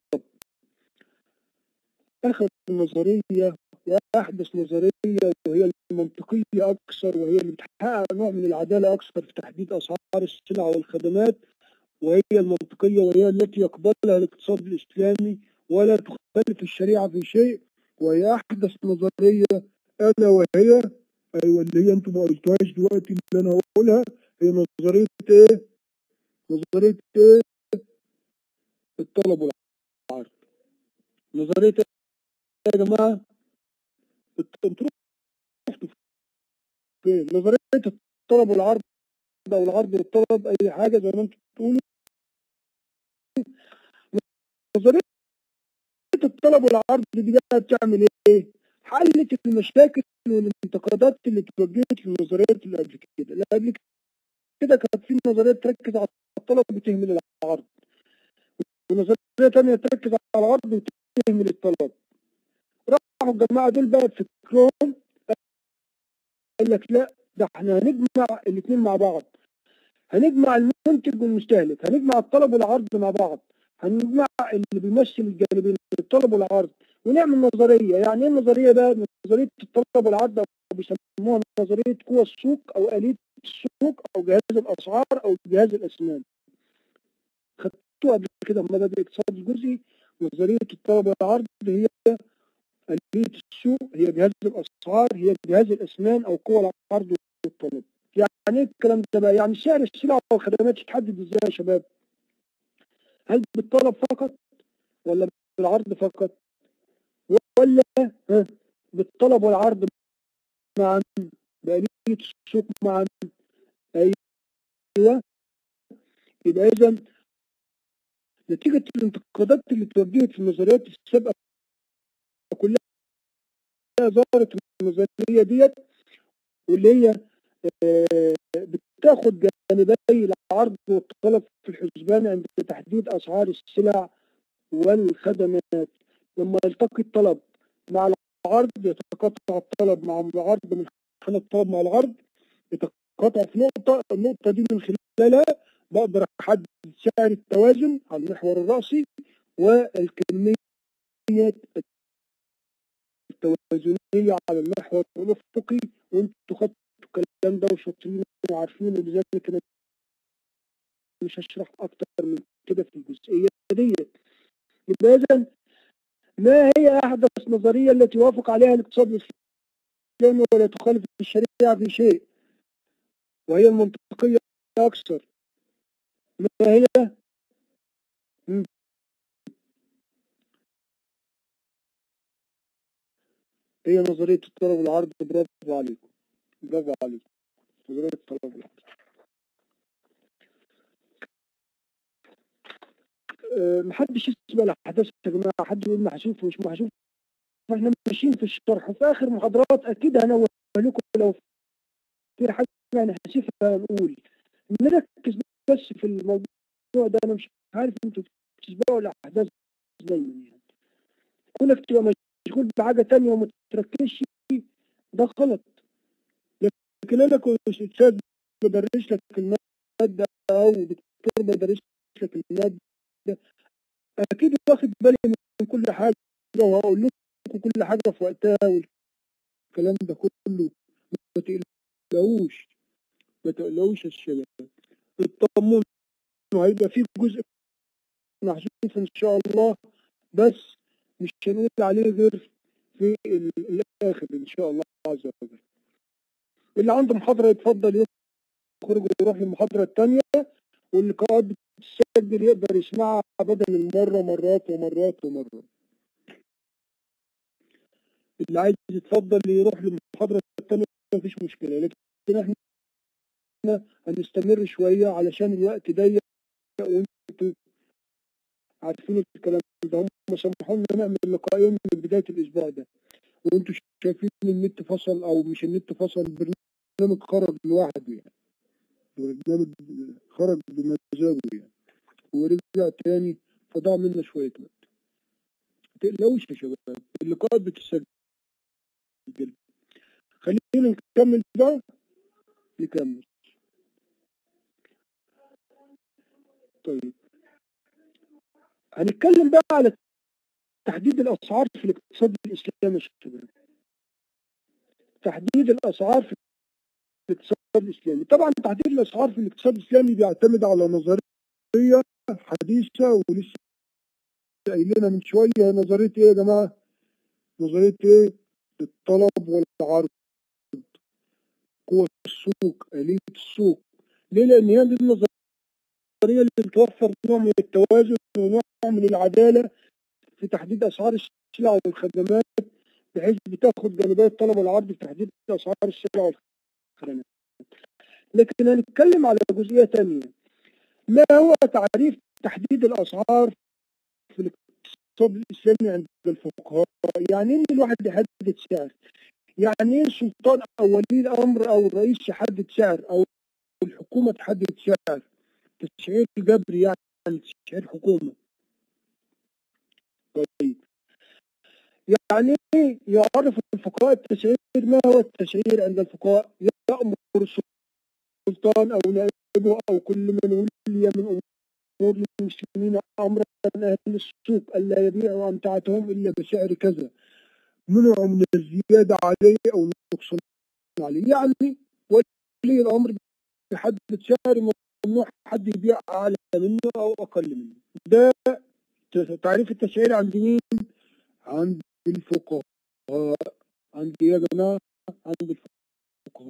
آخر نظرية وأحدث نظرية وهي المنطقية أكثر وهي اللي بتحقق نوع من العدالة أكثر في تحديد أسعار السلع والخدمات وهي المنطقية وهي التي يقبلها الاقتصاد الإسلامي ولا تخالف الشريعة في شيء وهي أحدث نظرية ألا وهي أيوة اللي هي أنتم ما قلتوهاش دلوقتي اللي أنا هقولها هي نظرية إيه؟ نظرية إيه؟ الطلب والعرض نظرية إيه يا جماعة؟ الت- انتوا رحتوا فين؟ نظرية الطلب والعرض أو العرض والطلب أي حاجة زي ما أنتم بتقولوا نظرية الطلب والعرض دي بقى بتعمل ايه؟ حلت المشاكل والانتقادات اللي اتوجهت للنظريات اللي قبل كده، اللي قبل كده كانت في نظريات تركز على الطلب وتهمل العرض. ونظرية تانية تركز على العرض وتهمل الطلب. راحوا الجماعة دول بقى بفكرهم قال لك لا ده احنا هنجمع الاثنين مع بعض. هنجمع المنتج والمستهلك، هنجمع الطلب والعرض مع بعض. هنجمع اللي بيمثل الجانبين الطلب والعرض ونعمل نظريه يعني ايه النظريه بقى نظريه الطلب والعرض او بيسموها نظريه قوى السوق او اليه السوق او جهاز الاسعار او جهاز الاسنان خدتوها قبل كده مدى الاقتصاد الجزئي نظريه الطلب والعرض هي اليه السوق هي جهاز الاسعار هي جهاز الاسنان او قوى العرض والطلب يعني ايه الكلام ده بقى يعني سعر السلع والخدمات يتحدد ازاي يا شباب هل بالطلب فقط ولا بالعرض فقط ولا ها بالطلب والعرض معا بآلية السوق معا أيوة يبقى إذا نتيجة الانتقادات اللي توجهت في النظريات السابقة كلها ظهرت النظرية ديت واللي هي آه، بتاخد جانبي العرض والطلب في الحسبان عند تحديد أسعار السلع والخدمات لما يلتقي الطلب مع العرض يتقاطع الطلب مع العرض من خلال الطلب مع العرض يتقاطع في نقطة النقطة دي من خلالها بقدر أحدد سعر التوازن على المحور الرأسي والكمية التوازنية على المحور الأفقي وانتوا خدتوا الكلام ده وشاطرين وعارفين ولذلك أنا مش هشرح أكتر من كده في الجزئية ديت يبقى إذا ما هي أحدث نظرية التي وافق عليها الاقتصاد الإسلامي ولا تخالف الشريعة في شيء وهي المنطقية أكثر ما هي مم. هي نظرية الطلب والعرض برافو عليكم برافو عليكم نظرية الطلب والعرض أه، محدش يسبق الأحداث يا جماعة حد يقول محذوف ومش محذوف احنا ماشيين في الشرح وفي آخر محاضرات أكيد هنوه لكم لو في حاجة يعني هسيفها هنقول نركز بس في الموضوع ده أنا مش عارف أنتوا بتسبقوا الأحداث دايما يعني كونك تبقى مشغول بحاجة تانية وما تركزش ده غلط لكن أنا كنت أستاذ بدرس لك المادة أو دكتور بدرس لك المادة أكيد واخد بالي من كل حاجة وهقول لكم كل حاجة في وقتها والكلام ده كله تقلقوش ما تقلقوش يا شباب اطمنوا هيبقى في جزء محذوف ان شاء الله بس مش هنقول عليه غير في ال- الاخر ان شاء الله عز وجل اللي عنده محاضرة يتفضل يخرج ويروح للمحاضرة التانية واللقاءات بتسجل يقدر يسمعها بدل المرة مرات ومرات ومرات اللي عايز يتفضل يروح للمحاضرة التانية مفيش مشكلة لكن احنا هنستمر شوية علشان الوقت ضيق وانتوا عارفين الكلام ده هم سمحوا لنا نعمل لقاءين من بداية الأسبوع ده وانتوا شايفين النت فصل أو مش النت فصل البرنامج خرج لوحده يعني البرنامج خرج بمزاجه يعني ورجع تاني فضاع منا شوية وقت متقلقوش يا شباب اللقاءات بتسجل خلينا نكمل بقى نكمل طيب هنتكلم بقى على تحديد الأسعار في الاقتصاد الإسلامي يا شباب تحديد الأسعار في الاقتصاد الإسلامي طبعا تحديد الأسعار في الاقتصاد الإسلامي بيعتمد على نظرية حديثة ولسه قايلينها من شوية نظرية إيه يا جماعة؟ نظرية إيه؟ الطلب والعرض قوة السوق آلية السوق ليه؟ لأن هي دي النظرية اللي بتوفر نوع من التوازن ونوع من العدالة في تحديد أسعار السلع والخدمات بحيث بتاخد جانبية الطلب والعرض في تحديد أسعار السلع والخدمات لكن هنتكلم على جزئية تانية ما هو تعريف تحديد الأسعار في الاقتصاد الإسلامي عند الفقهاء يعني إيه الواحد يحدد سعر يعني إيه السلطان أو ولي الأمر أو الرئيس يحدد سعر أو الحكومة تحدد سعر تسعير جبري يعني تسعير حكومة طيب يعني ايه يعرف الفقهاء التسعير ما هو التسعير عند الفقهاء يأمر السلطان أو نائبه أو كل من ولي من أمور المسلمين أمرا أهل السوق ألا يبيعوا أمتعتهم إلا بسعر كذا منعوا من الزيادة عليه أو النقصان عليه يعني ولي الأمر بيحدد سعر ممنوع حد يبيع أعلى منه أو أقل منه ده تعريف التسعير عند مين؟ عند الفقهاء عند يا جماعة عند الفقهاء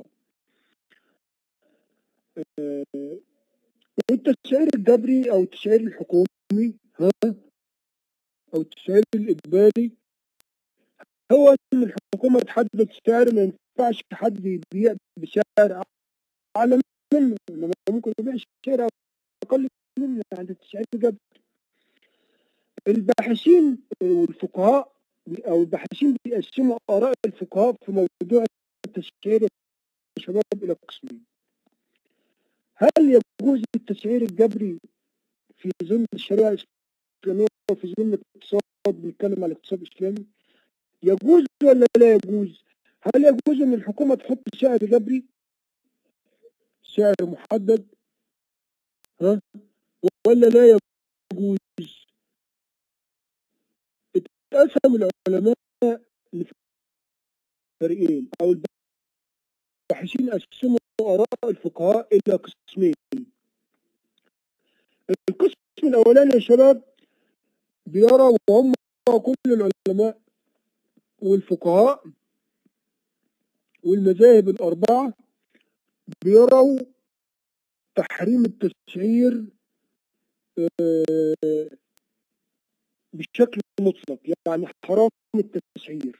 آه، والتسعير الجبري أو التسعير الحكومي ها أو التسعير الإجباري هو إن الحكومة تحدد سعر ما ينفعش حد يبيع بسعر أعلى منه إنما ممكن يبيع سعر أقل منه عند التسعير الجبري الباحثين والفقهاء أو الباحثين بيقسموا آراء الفقهاء في موضوع التسعير يا شباب إلى قسمين هل يجوز التسعير الجبري في ظل الشريعة الإسلامية وفي ظل الاقتصاد بنتكلم على الاقتصاد الإسلامي يجوز ولا لا يجوز؟ هل يجوز إن الحكومة تحط سعر جبري؟ سعر محدد؟ ها؟ ولا لا يجوز؟ اتقسم العلماء لفريقين أو الباحثين قسموا آراء الفقهاء إلى قسمين القسم الأولاني يا شباب بيرى وهم كل العلماء والفقهاء والمذاهب الأربعة بيروا تحريم التسعير آه، بشكل مطلق يعني حرام التسعير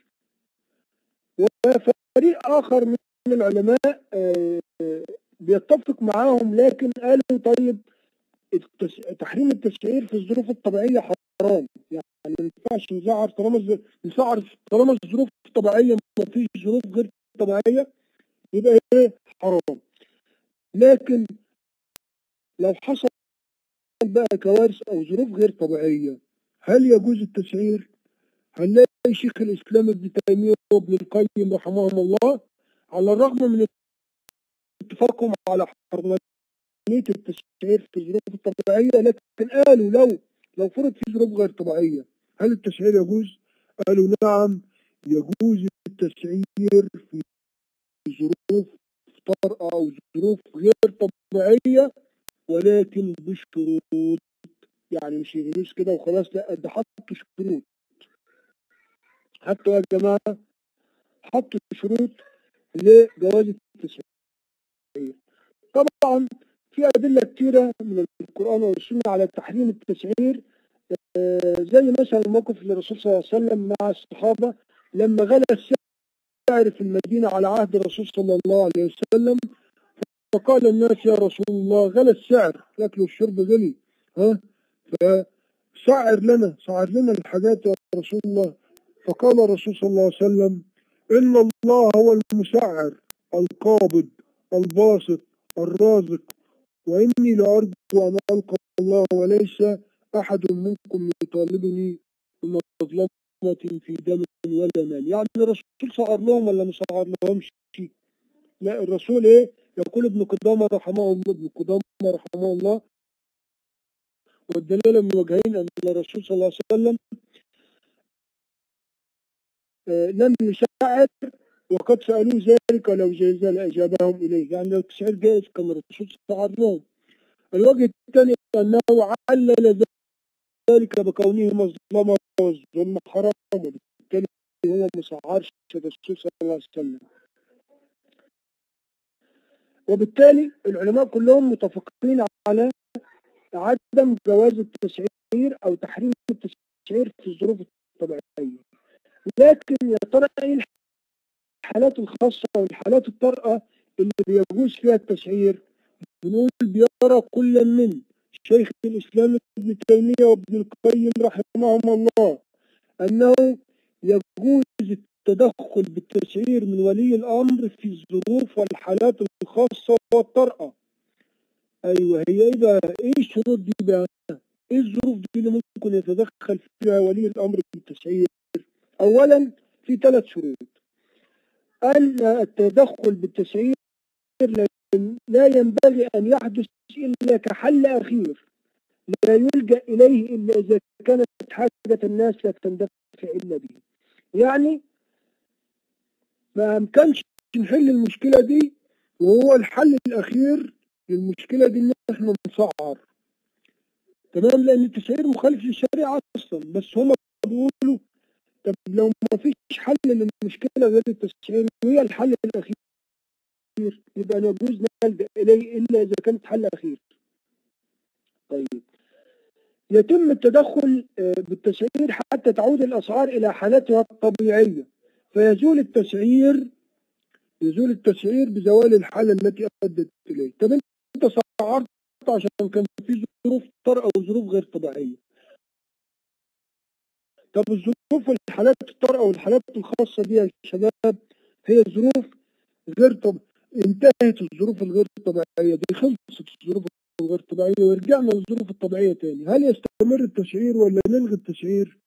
وفريق آخر من العلماء آه، بيتفق معاهم لكن قالوا طيب التس- تحريم التسعير في الظروف الطبيعية حرام يعني ما ينفعش نسعر طالما الز- نسعر طالما الظروف طبيعية ما فيش ظروف غير طبيعية يبقى ايه حرام لكن لو حصل بقى كوارث او ظروف غير طبيعية هل يجوز التسعير؟ هنلاقي شيخ الاسلام ابن تيمية وابن القيم رحمهم الله على الرغم من اتفاقهم على حرمانية التسعير في الظروف الطبيعية لكن قالوا لو لو فرض في ظروف غير طبيعية هل التسعير يجوز؟ قالوا نعم يجوز التسعير في ظروف طارئة أو ظروف غير طبيعية ولكن بشروط يعني مش يجلس كده وخلاص لا ده حطوا شروط حطوا يا جماعة حطوا شروط لجواز التسعير طبعا في أدلة كتيرة من القرآن والسنة على تحريم التسعير آه، زي مثلا الموقف للرسول صلى الله عليه وسلم مع الصحابة لما غلى السعر في المدينة على عهد الرسول صلى الله عليه وسلم فقال الناس يا رسول الله غلى السعر الأكل والشرب غلي ها فسعر لنا سعر لنا الحاجات يا رسول الله فقال الرسول صلى الله عليه وسلم إن الله هو المسعر القابض الباسط الرازق وإني لأرجو أن ألقى الله وليس أحد منكم يطالبني بمظلمة في دم ولا مال يعني الرسول سعر لهم ولا ما سعر لهمش لا الرسول إيه يقول ابن قدامة رحمه الله ابن قدامة رحمه الله والدلالة من وجهين أن الرسول صلى الله عليه وسلم آه، لم يشعر وقد سألوه ذلك ولو جاز لأجابهم إليه يعني لو التشعير جائز كان الرسول سعر لهم الوجه الثاني أنه علل ذلك بكونه مظلمة والظلم حرام وبالتالي هو مسعرش الرسول صلى الله عليه وسلم وبالتالي العلماء كلهم متفقين على عدم جواز التسعير أو تحريم التسعير في الظروف الطبيعية لكن يا ترى ايه الحالات الخاصة والحالات الطارئة اللي بيجوز فيها التسعير بنقول بيرى كل من شيخ الإسلام ابن تيمية وابن القيم رحمهم الله أنه يجوز التدخل بالتسعير من ولي الأمر في الظروف والحالات الخاصة والطارئة أيوة هي إيه بقى إيه الشروط دي بقى إيه الظروف دي اللي ممكن يتدخل فيها ولي الأمر بالتسعير أولا في ثلاث شروط أن التدخل بالتسعير لا ينبغي أن يحدث إلا كحل أخير لا يلجأ إليه إلا إذا كانت حاجة الناس لا تندفع إلا به يعني ما أمكنش نحل المشكلة دي وهو الحل الأخير للمشكلة دي إن إحنا نسعر تمام لأن التسعير مخالف للشريعة أصلا بس هما بيقولوا طب لو ما فيش حل للمشكلة غير التسعير وهي الحل الأخير يبقى يجوز نلجأ إليه إلا إذا كانت حل أخير طيب يتم التدخل بالتسعير حتى تعود الأسعار إلى حالتها الطبيعية فيزول التسعير يزول التسعير بزوال الحالة التي أدت إليه طب أنت سعرت عشان كان في ظروف طارئة وظروف غير طبيعية طب الظروف والحالات الطارئة والحالات الخاصة دي يا شباب هي ظروف غير طب انتهت الظروف الغير طبيعية دي خلصت الظروف الغير طبيعية ورجعنا للظروف الطبيعية تاني هل يستمر التسعير ولا نلغي التسعير؟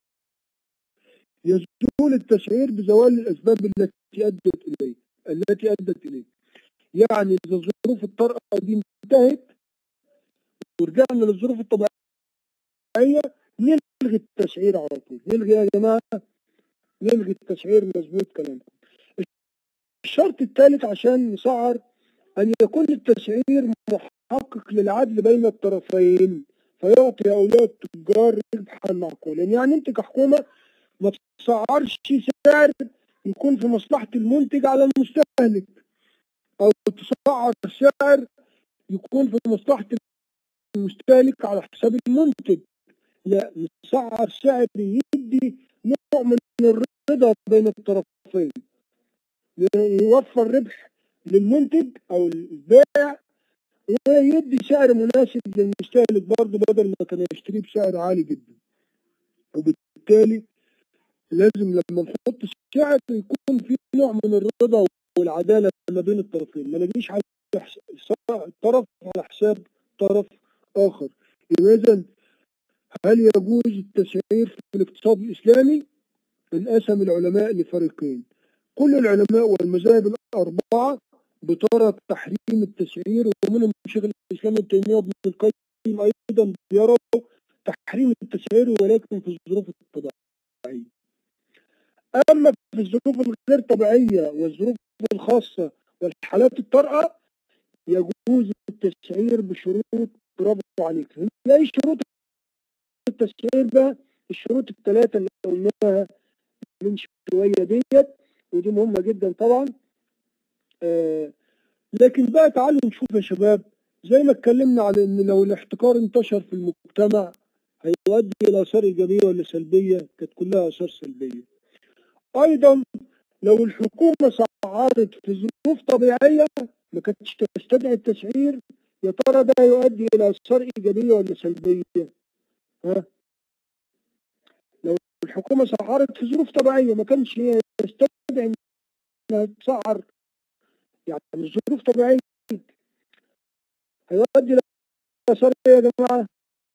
يزول التسعير بزوال الأسباب التي أدت إليه التي أدت إليه يعني إذا الظروف الطارئة دي انتهت ورجعنا للظروف الطبيعية نلغي التسعير على طول نلغي يا جماعة نلغي التسعير مظبوط كلامكم الشرط الثالث عشان نسعر أن يكون التسعير محقق للعدل بين الطرفين فيعطي هؤلاء التجار ربحا معقولا يعني أنت كحكومة ما تسعرش سعر يكون في مصلحة المنتج على المستهلك أو تسعر سعر يكون في مصلحة المستهلك على حساب المنتج لا نسعر سعر يدي نوع من الرضا بين الطرفين يوفر ربح للمنتج او البائع ويدي سعر مناسب للمستهلك برضه بدل ما كان يشتريه بسعر عالي جدا وبالتالي لازم لما نحط السعر يكون في نوع من الرضا والعداله ما بين الطرفين ما نجيش على طرف على حساب طرف اخر اذا هل يجوز التسعير في الاقتصاد الاسلامي؟ انقسم العلماء لفريقين كل العلماء والمذاهب الأربعة بترى تحريم التسعير ومنهم شيخ الإسلام ابن تيمية وابن القيم أيضا يروا تحريم التسعير ولكن في الظروف الطبيعية أما في الظروف الغير طبيعية والظروف الخاصة والحالات الطارئة يجوز التسعير بشروط برافو عليك هي ايه شروط التسعير بقى الشروط الثلاثة اللي قلناها من شوية ديت ودي مهمة جدا طبعا آه لكن بقى تعالوا نشوف يا شباب زي ما اتكلمنا على ان لو الاحتكار انتشر في المجتمع هيؤدي الى اثار ايجابيه ولا سلبيه كانت كلها اثار سلبيه ايضا لو الحكومه سعرت في ظروف طبيعيه ما كانتش تستدعي التسعير يا ترى ده يؤدي الى اثار ايجابيه ولا سلبيه ها لو الحكومه سعرت في ظروف طبيعيه ما كانش تستدعي انها تسعر يعني الظروف طبيعيه هيؤدي الى اثار ايه يا جماعه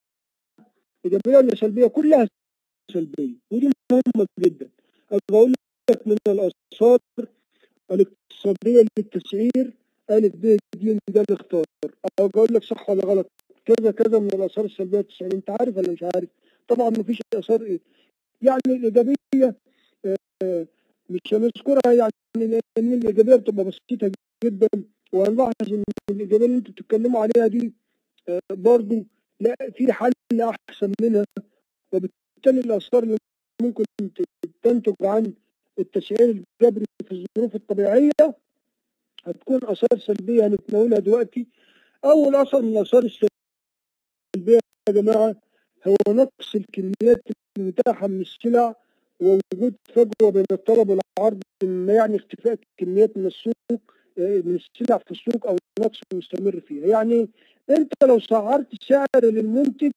ايجابيه ولا سلبيه كلها سلبيه ودي مهمه جدا بقول لك من الاثار الاقتصاديه للتسعير الف ب ج ده الاختار او اقول لك صح ولا غلط كذا كذا من الاثار السلبيه للتسعير انت عارف ولا مش عارف طبعا ما فيش اثار إيه؟ يعني الايجابيه آه مش هنذكرها يعني لان الايجابيه بتبقى بسيطه جدا وهنلاحظ ان الايجابيه اللي انتوا بتتكلموا عليها دي آه برضه لا في حل احسن منها وبالتالي الاثار اللي ممكن تنتج عن التسعير الجبري في الظروف الطبيعيه هتكون اثار سلبيه هنتناولها دلوقتي اول اثر من الاثار السلبيه يا جماعه هو نقص الكميات المتاحه من السلع ووجود فجوه بين الطلب والعرض ما يعني اختفاء كميات من السوق من السلع في السوق او نقص مستمر فيها يعني انت لو سعرت سعر للمنتج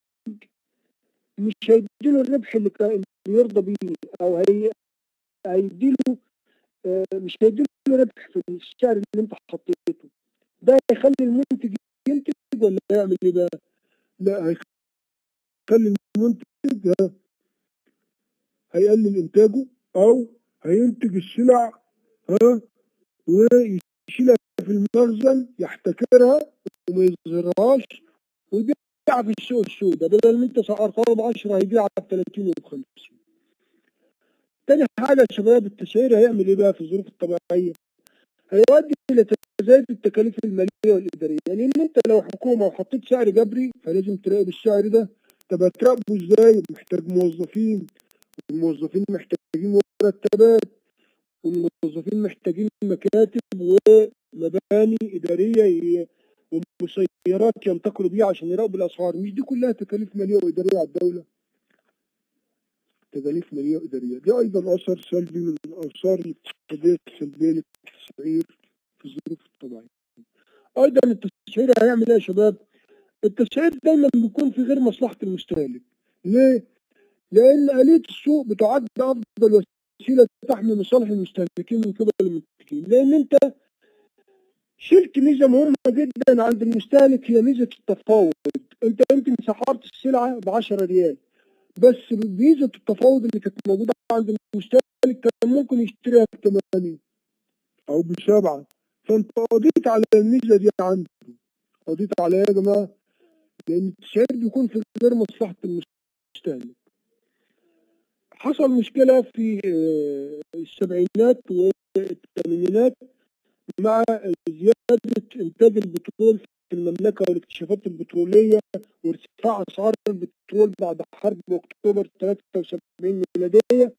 مش هيديله الربح اللي, اللي يرضى بيه او هي هيديله مش هيديله ربح في السعر اللي انت حطيته ده هيخلي المنتج ينتج ولا يعمل ايه بقى؟ لا هيخلي المنتج هيقلل انتاجه او هينتج السلع ها ويشيلها في المخزن يحتكرها وما يظهرهاش ويبيعها في السوق السوداء بدل ما انت سعرتها ب 10 هيبيعها ب 30 وب 50 تاني حاجة يا شباب التسعير هيعمل ايه بقى في الظروف الطبيعية؟ هيؤدي إلى تزايد التكاليف المالية والإدارية، يعني إن أنت لو حكومة وحطيت سعر جبري فلازم تراقب السعر ده، طب هتراقبه إزاي؟ محتاج موظفين، والموظفين محتاجين مرتبات، والموظفين محتاجين مكاتب ومباني إدارية ومسيرات ينتقلوا بيها عشان يراقبوا الأسعار، مش دي كلها تكاليف مالية وإدارية على الدولة؟ تكاليف مالية وإدارية دي أيضا أثر سلبي من الآثار الاقتصادية السلبية للتسعير في الظروف الطبيعية أيضا التسعير هيعمل إيه يا شباب؟ التسعير دايما بيكون في غير مصلحة المستهلك ليه؟ لأن آلية السوق بتعد أفضل وسيلة تحمي مصالح المستهلكين من قبل المنتجين لأن أنت شلت ميزة مهمة جدا عند المستهلك هي ميزة التفاوض أنت يمكن سعرت السلعة ب 10 ريال بس ميزة التفاوض اللي كانت موجودة عند المستهلك كان ممكن يشتريها ب 80 أو بسبعة فأنت قضيت على الميزة دي عنده قضيت عليها يا جماعة لأن التسعير بيكون في غير مصلحة المستهلك حصل مشكلة في السبعينات والثمانينات مع زيادة إنتاج البترول في المملكة والاكتشافات البترولية وارتفاع أسعار البترول بعد حرب أكتوبر 73 ميلادية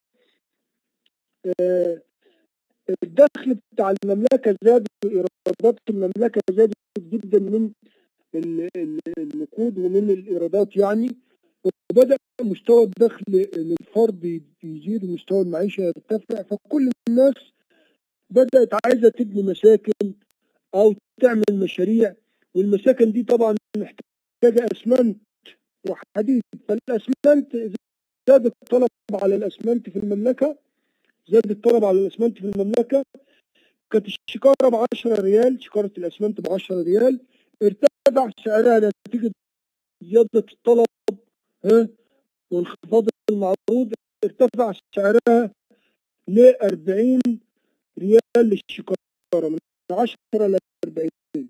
الدخل بتاع المملكة زاد وإيرادات المملكة زادت جدا من النقود ومن الإيرادات يعني وبدأ مستوى الدخل للفرد يزيد ومستوى المعيشة يرتفع فكل الناس بدأت عايزة تبني مساكن أو تعمل مشاريع والمساكن دي طبعا محتاجة أسمنت وحديد فالأسمنت زاد الطلب على الأسمنت في المملكة زاد الطلب على الأسمنت في المملكة كانت الشكارة ب 10 ريال شكارة الأسمنت ب 10 ريال ارتفع سعرها نتيجة زيادة الطلب ها وانخفاض المعروض ارتفع سعرها ل 40 ريال للشكارة من 10 ل 40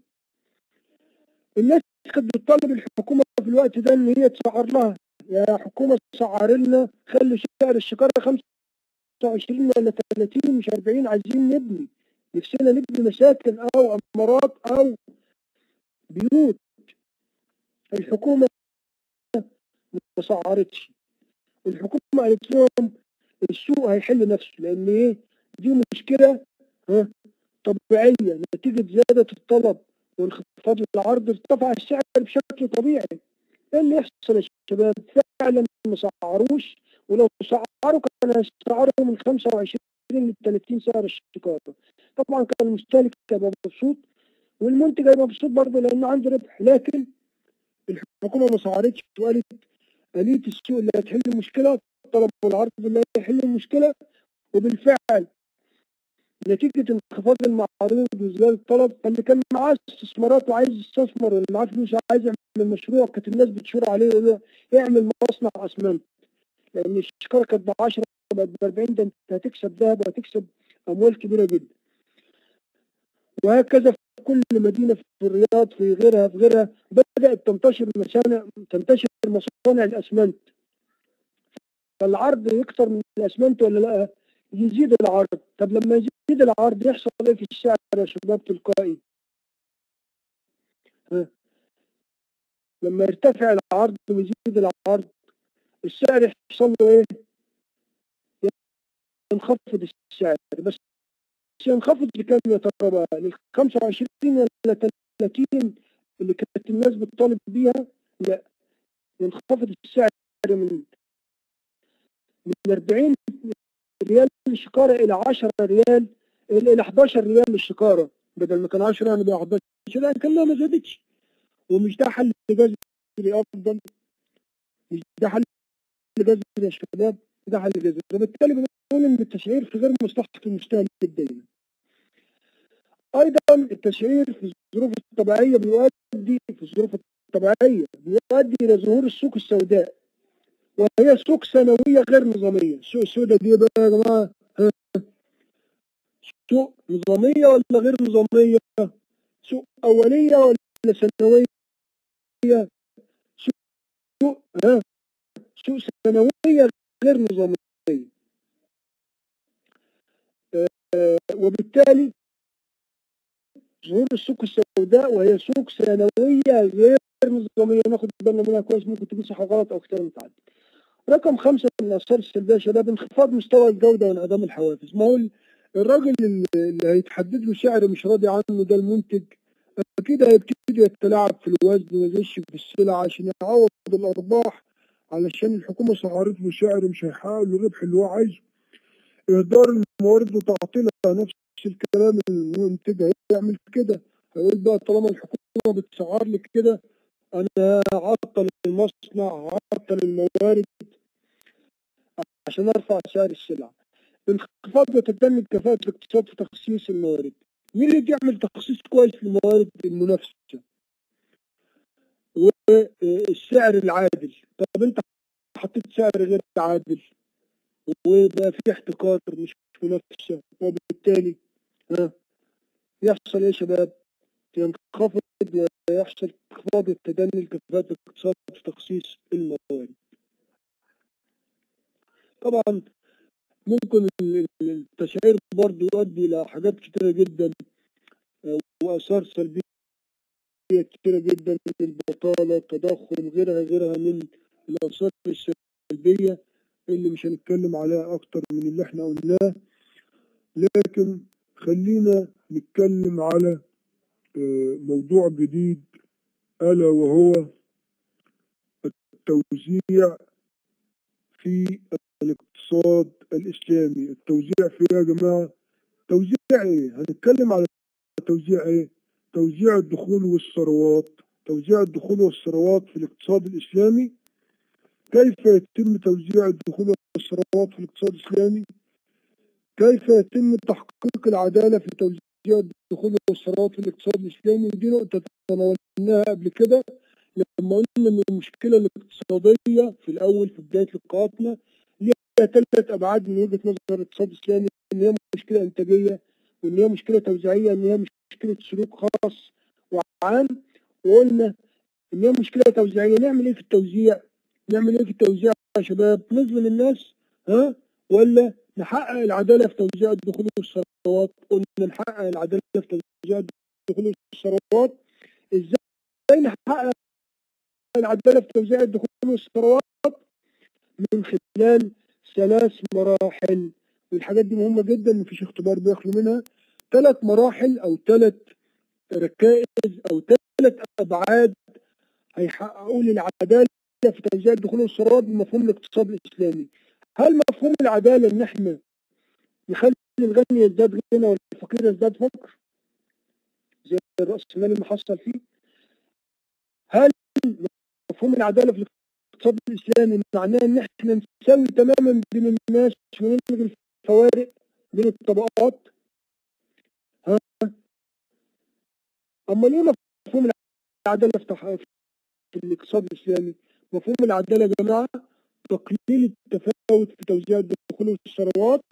الناس كانت بتطالب الحكومة في الوقت ده إن هي تسعر لها يا حكومة سعر لنا خلي سعر الشكارة 25 ولا 30 مش 40 عايزين نبني نفسنا نبني مساكن او عمارات او بيوت الحكومه ما سعرتش الحكومه قالت لهم السوق هيحل نفسه لان ايه دي مشكله ها طبيعيه نتيجه زياده الطلب وانخفاض العرض ارتفع السعر بشكل طبيعي ايه اللي يحصل يا شباب فعلا ما سعروش ولو سعروا كان هيسعروا من 25 ل 30 سعر الشكاره طبعا كان المستهلك هيبقى مبسوط والمنتج هيبقى مبسوط برضه لانه عنده ربح لكن الحكومه ما سعرتش وقالت آلية السوق اللي هتحل المشكلة الطلب والعرض اللي هيحل المشكلة وبالفعل نتيجة انخفاض المعروض وزيادة الطلب فاللي كان معاه استثمارات وعايز يستثمر اللي معاه فلوس عايز يعمل مشروع كانت الناس بتشور عليه يقول له اعمل مصنع اسمنت لان الشكاره كانت ب 10 بقت ب 40 ده انت هتكسب ذهب وهتكسب اموال كبيره جدا وهكذا في كل مدينه في الرياض في غيرها في غيرها بدات تنتشر مصانع تنتشر مصانع الاسمنت فالعرض يكثر من الاسمنت ولا لا يزيد العرض طب لما يزيد العرض يحصل ايه في السعر يا شباب تلقائي ها لما يرتفع العرض ويزيد العرض السعر يحصل له ايه ينخفض السعر بس ينخفض لكام يا ترى بقى لل 25 ولا 30 اللي كانت الناس بتطالب بيها لا ينخفض السعر من من 40 ريال الشكارة إلى 10 ريال إلى 11 ريال للشكارة بدل ما كان 10 أنا بقى 11 لا كلها ما زادتش ومش ده حل جذري أفضل مش ده حل جذري يا شباب ده حل جذري وبالتالي بنقول إن التسعير في غير مصلحة المستهلك دايما أيضا التسعير في الظروف الطبيعية بيؤدي في الظروف الطبيعية بيؤدي إلى ظهور السوق السوداء وهي سوق سنوية غير نظامية السوق السوداء دي بقى يا جماعة سوق نظامية ولا غير نظامية سوق أولية ولا سنوية سوق ها سوق سنوية غير نظامية آه وبالتالي ظهور السوق السوداء وهي سوق سنوية غير نظامية ناخد بالنا منها كويس ممكن تكون صح غلط أو اختيار متعدد رقم خمسة من الآثار السلبية يا شباب انخفاض مستوى الجودة وانعدام الحوافز ما هو الراجل اللي هيتحدد له سعر مش راضي عنه ده المنتج أكيد هيبتدي يتلاعب في الوزن ويغش في السلع عشان يعوض الأرباح علشان الحكومة سعرت له سعر مش هيحقق له الربح اللي هو عايزه إهدار الموارد وتعطيلها نفس الكلام المنتج هيعمل كده هيقول بقى طالما الحكومة بتسعر لي كده أنا هعطل المصنع هعطل الموارد عشان أرفع سعر السلع انخفاض وتدني كفاءة الاقتصاد في تخصيص الموارد مين اللي بيعمل تخصيص كويس للموارد المنافسة والسعر العادل طب انت حطيت سعر غير عادل وبقى في احتكار مش منافسة وبالتالي ها يحصل ايه يا شباب ينخفض ويحصل انخفاض التدني لكفاءة الاقتصاد في تخصيص الموارد طبعا ممكن التشعير برضه يؤدي إلى حاجات كتيرة جدا وآثار سلبية كتيرة جدا من البطالة التضخم غيرها غيرها من الآثار السلبية اللي مش هنتكلم عليها أكتر من اللي احنا قلناه لكن خلينا نتكلم على موضوع جديد ألا وهو التوزيع في الاقتصاد الإسلامي التوزيع في يا جماعة توزيع إيه؟ هنتكلم على توزيع إيه؟ توزيع الدخول والثروات توزيع الدخول والثروات في الاقتصاد الإسلامي كيف يتم توزيع الدخول والثروات في الاقتصاد الإسلامي كيف يتم تحقيق العدالة في توزيع الدخول والثروات في الاقتصاد الإسلامي ودي نقطة تناولناها قبل كده لما قلنا إن المشكلة الاقتصادية في الأول في بداية لقاءاتنا ليها ثلاث أبعاد من وجهة نظر الاقتصاد الإسلامي إن هي مشكلة إنتاجية وإن هي مشكلة توزيعية إن هي مشكلة سلوك خاص وعام وقلنا إن هي مشكلة توزيعية نعمل إيه في التوزيع؟ نعمل إيه في التوزيع يا شباب؟ نظلم الناس ها ولا نحقق العداله في توزيع الدخول والثروات قلنا نحقق العداله في توزيع الدخول والثروات ازاي نحقق العداله في توزيع الدخول والثروات من خلال ثلاث مراحل والحاجات دي مهمه جدا مفيش اختبار بيخلو منها ثلاث مراحل او ثلاث ركائز او ثلاث ابعاد هيحققوا لي العداله في توزيع الدخول والثروات بمفهوم الاقتصاد الاسلامي هل مفهوم العداله ان احنا نخلي الغني يزداد غنى والفقير يزداد فقر زي الراس المالي اللي حصل فيه هل مفهوم العداله في الاقتصاد الاسلامي معناه ان احنا نساوي تماما بين الناس ونلغي الفوارق بين الطبقات ها اما ليه مفهوم العداله في, تح... في الاقتصاد الاسلامي مفهوم العداله يا جماعه تقليل التفاوت في توزيع الدخول والثروات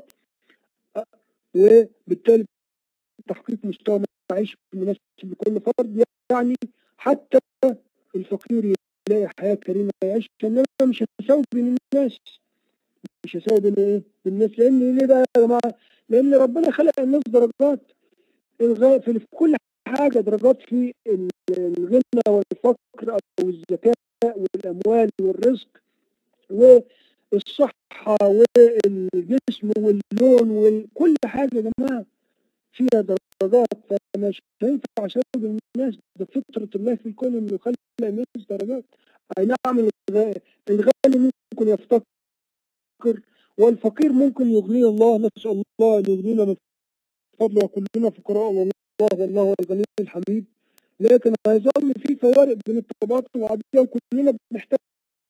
وبالتالي تحقيق مستوى معيشي مناسب لكل فرد يعني حتى الفقير يلاقي حياة كريمة يعيش انما مش هساوي بين الناس مش هساوي بين ايه؟ بين الناس لان ليه بقى يا جماعة؟ لان ربنا خلق الناس درجات الغاء في كل حاجة درجات في الغنى والفقر او الذكاء والاموال والرزق والصحة والجسم واللون وكل حاجة يا جماعة فيها درجات فمش هينفع اساوي بين الناس ده فطرة الله في الكون انه يخلق الناس درجات اي نعم الغني ممكن يفتقر والفقير ممكن يغنيه الله نسأل الله ان يغنينا من فضله وكلنا فقراء والله والله هو الغني الحميد لكن هيظل في فوارق بين الطبقات وبعدين وكلنا بنحتاج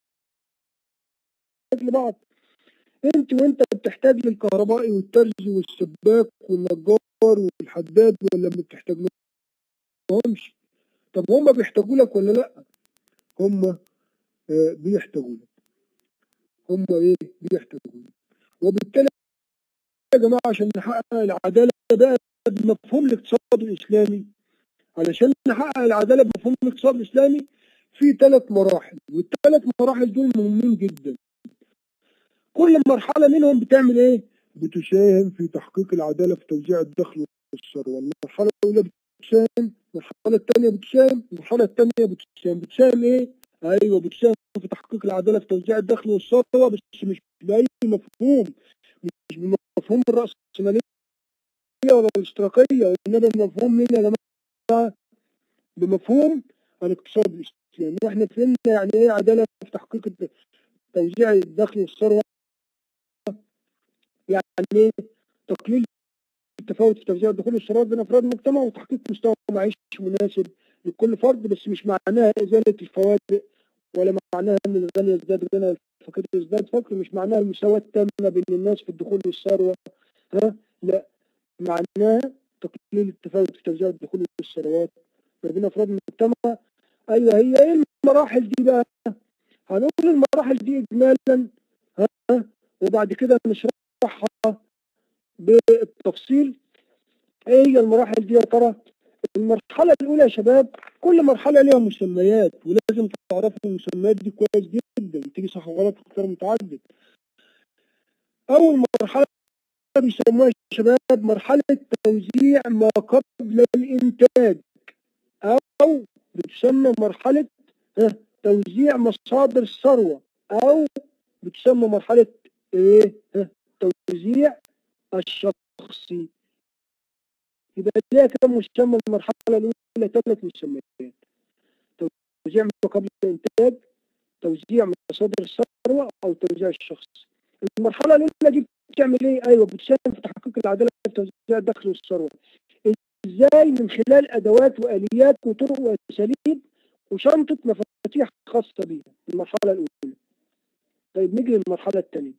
لبعض انت وانت بتحتاج للكهربائي والترزي والسباك والنجار والحداد ولا ما بتحتاج لهمش طب هم بيحتاجوا لك ولا لا هم آه بيحتاجوا لك هم ايه بيحتاجوا لك وبالتالي يا جماعه عشان نحقق العداله بقى بمفهوم الاقتصاد الاسلامي علشان نحقق العداله بمفهوم الاقتصاد الاسلامي في ثلاث مراحل والثلاث مراحل دول مهمين جدا كل مرحله منهم بتعمل ايه بتساهم في تحقيق العداله في توزيع الدخل والثروه المرحله الاولى بتساهم المرحله الثانيه بتساهم المرحله الثانيه بتساهم بتساهم ايه ايوه بتساهم في تحقيق العداله في توزيع الدخل والثروه بس مش باي مفهوم مش بمفهوم الراسماليه ولا الاشتراكيه انما بمفهوم مين يا جماعه بمفهوم الاقتصاد الاسلامي واحنا فهمنا يعني ايه عداله في تحقيق توزيع الدخل والثروه يعني تقليل التفاوت في توزيع الدخول والثروات بين افراد المجتمع وتحقيق مستوى معيشي مناسب لكل فرد بس مش معناها ازاله الفوارق ولا معناها ان الغني يزداد غنى الفقير يزداد فقر مش معناها المساواه التامه بين الناس في الدخول والثروه ها لا معناها تقليل التفاوت في توزيع الدخول والثروات ما بين افراد المجتمع ايوه هي ايه المراحل دي بقى؟ هنقول المراحل دي اجمالا ها وبعد كده نشرحها بالتفصيل ايه هي المراحل دي يا ترى؟ المرحلة الأولى يا شباب كل مرحلة ليها مسميات ولازم تعرفوا المسميات دي كويس جدا تيجي صح وغلط في اختيار متعدد. أول مرحلة بيسموها يا شباب مرحلة توزيع ما قبل الإنتاج أو بتسمى مرحلة توزيع مصادر الثروة أو بتسمى مرحلة إيه؟ توزيع الشخصي يبقى ليها كم مسمى المرحلة الأولى ثلاث مسميات توزيع ما قبل الإنتاج توزيع مصادر الثروة أو توزيع الشخصي المرحلة الأولى دي بتعمل إيه؟ أيوه بتساهم في تحقيق العدالة في توزيع الدخل والثروة إزاي من خلال أدوات وآليات وطرق وأساليب وشنطة مفاتيح خاصة بيها المرحلة الأولى طيب نيجي للمرحلة الثانية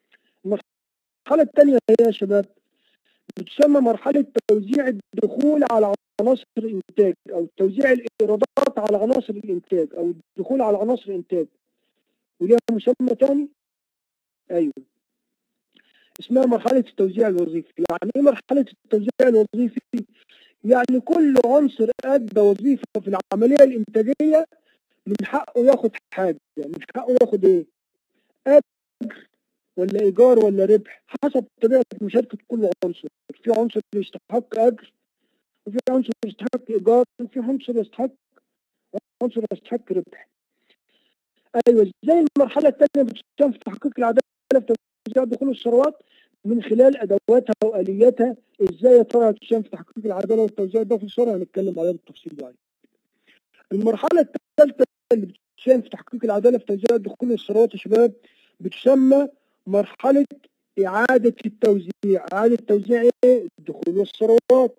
المرحلة الثانية هي يا شباب بتسمى مرحلة توزيع الدخول على عناصر الإنتاج أو توزيع الإيرادات على عناصر الإنتاج أو الدخول على عناصر الإنتاج وليها مسمى ثاني أيوه اسمها مرحلة التوزيع الوظيفي يعني إيه مرحلة التوزيع الوظيفي؟ يعني كل عنصر أدى وظيفة في العملية الإنتاجية من حقه ياخد حاجة من حقه ياخد إيه؟ أجر ولا ايجار ولا ربح حسب طبيعه مشاركه كل عنصر في عنصر يستحق اجر وفي عنصر يستحق ايجار وفي عنصر يستحق عنصر يستحق ربح ايوه زي المرحله الثانيه بتساهم في تحقيق العداله في توزيع دخول الثروات من خلال ادواتها والياتها ازاي يا ترى هتساهم في تحقيق العداله والتوزيع ده في الثروه هنتكلم عليها بالتفصيل بعدين. المرحله الثالثه اللي بتساهم في تحقيق العداله في توزيع دخول الثروات يا شباب بتسمى مرحله اعاده التوزيع، اعاده توزيع ايه؟ الدخول والثروات.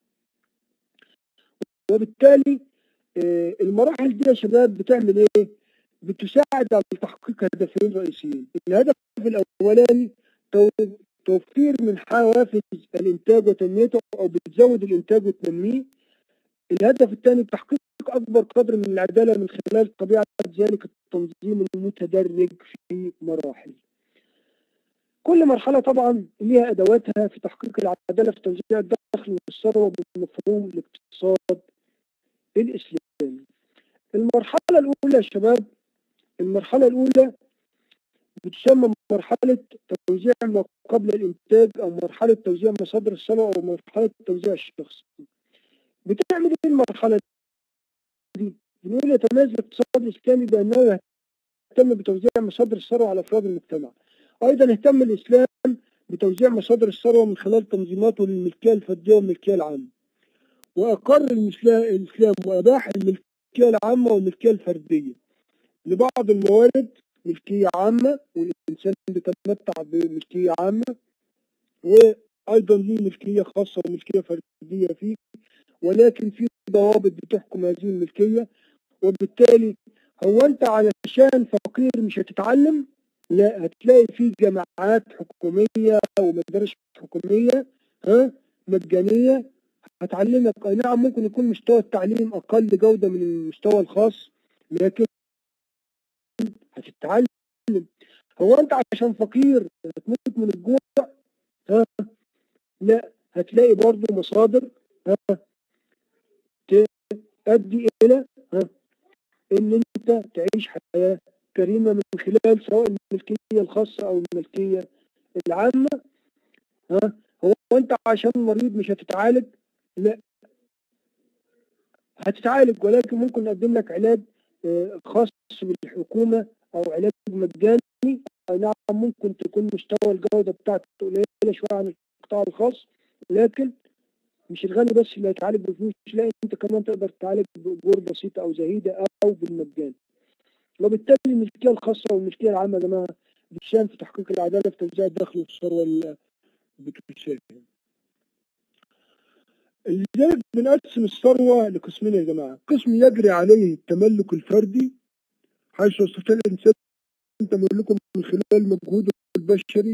وبالتالي آه، المراحل دي يا شباب بتعمل ايه؟ بتساعد على تحقيق هدفين رئيسيين، الهدف الاولاني تو- توفير من حوافز الانتاج وتنميته او بتزود الانتاج وتنميه. الهدف الثاني تحقيق اكبر قدر من العداله من خلال طبيعه ذلك التنظيم المتدرج في مراحل. كل مرحله طبعا ليها ادواتها في تحقيق العداله في توزيع الدخل والثروه بمفهوم الاقتصاد الاسلامي. المرحله الاولى يا شباب المرحله الاولى بتسمى مرحله توزيع ما قبل الانتاج او مرحله توزيع مصادر الثروه او مرحله توزيع الشخصي. بتعمل ايه المرحله دي؟ بنقول يتميز الاقتصاد الاسلامي بانه يهتم بتوزيع مصادر الثروه على افراد المجتمع. ايضا اهتم الاسلام بتوزيع مصادر الثروه من خلال تنظيماته للملكيه الفرديه والملكيه العامه. واقر الإسلا- الاسلام واباح الملكيه العامه والملكيه الفرديه لبعض الموارد ملكيه عامه والانسان بيتمتع بملكيه عامه وايضا ليه ملكيه خاصه وملكيه فرديه فيه ولكن في ضوابط بتحكم هذه الملكيه وبالتالي هو انت علشان فقير مش هتتعلم لا هتلاقي في جامعات حكوميه ومدارس حكوميه ها مجانيه هتعلمك اي نعم ممكن يكون مستوى التعليم اقل جوده من المستوى الخاص لكن هتتعلم هو انت عشان فقير هتموت من الجوع ها لا هتلاقي برضه مصادر ها تؤدي الى ها ان انت تعيش حياه كريمه من خلال سواء الملكيه الخاصه او الملكيه العامه ها هو انت عشان مريض مش هتتعالج لا هتتعالج ولكن ممكن نقدم لك علاج آه، خاص بالحكومه او علاج مجاني اي نعم ممكن تكون مستوى الجوده بتاعته قليله شويه عن القطاع الخاص لكن مش الغني بس اللي هيتعالج بفلوس لا انت كمان تقدر تتعالج باجور بسيطه او زهيده او بالمجان وبالتالي الملكيه الخاصه والملكيه العامه يا جماعه بتساهم في تحقيق العداله في توزيع الدخل والثروه اللي بتساهم لذلك بنقسم الثروه لقسمين يا جماعه قسم يجري عليه التملك الفردي حيث يستطيع الانسان تملكه من خلال مجهوده البشري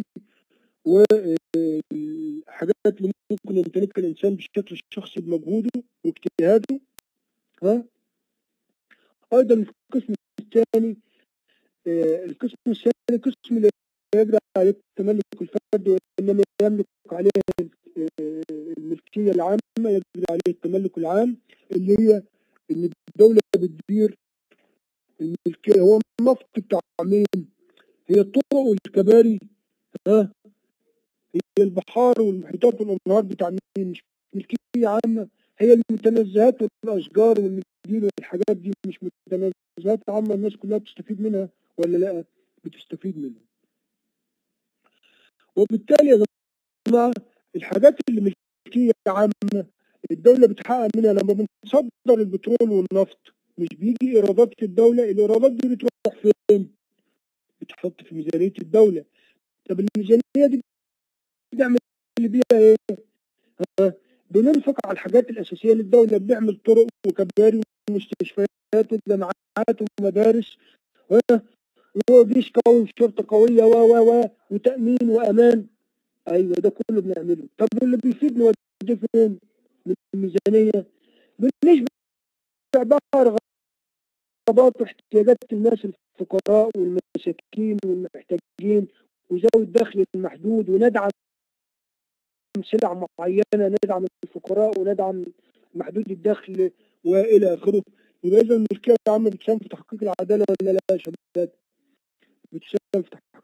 والحاجات اللي ممكن يمتلكها الانسان بشكل شخصي بمجهوده واجتهاده ها ايضا القسم الثاني آه، القسم الثاني القسم اللي يجري عليه التملك الفردي وانما يملك عليه آه، الملكيه العامه يجري عليه التملك العام اللي هي ان الدوله بتدير الملكيه هو النفط بتاع مين؟ هي الطرق والكباري ها هي البحار والمحيطات والانهار بتاع مين؟ مش ملكيه عامه هي المتنزهات والاشجار والنجيل والحاجات دي مش متنزهات عامه الناس كلها بتستفيد منها ولا لا؟ بتستفيد منها. وبالتالي يا جماعه الحاجات اللي ملكيه عامه الدوله بتحقق منها لما بنصدر البترول والنفط مش بيجي ايرادات الدوله الايرادات دي بتروح فين؟ بتحط في ميزانيه الدوله. طب الميزانيه دي بنعمل اللي بيها ايه؟ ها؟ بننفق على الحاجات الاساسيه للدوله بنعمل طرق وكباري ومستشفيات وجامعات ومدارس ها؟ وجيش قوي وشرطه قويه و و و وتامين وامان ايوه ده كله بنعمله طب واللي بيفيد نوديه فين؟ من الميزانيه بنشبع بقى رغبات واحتياجات الناس الفقراء والمساكين والمحتاجين وذوي الدخل المحدود وندعم سلع معينه ندعم الفقراء وندعم محدود الدخل والى اخره يبقى اذا الملكيه العامه بتساهم في تحقيق العداله ولا لا يا شباب؟ بتساهم في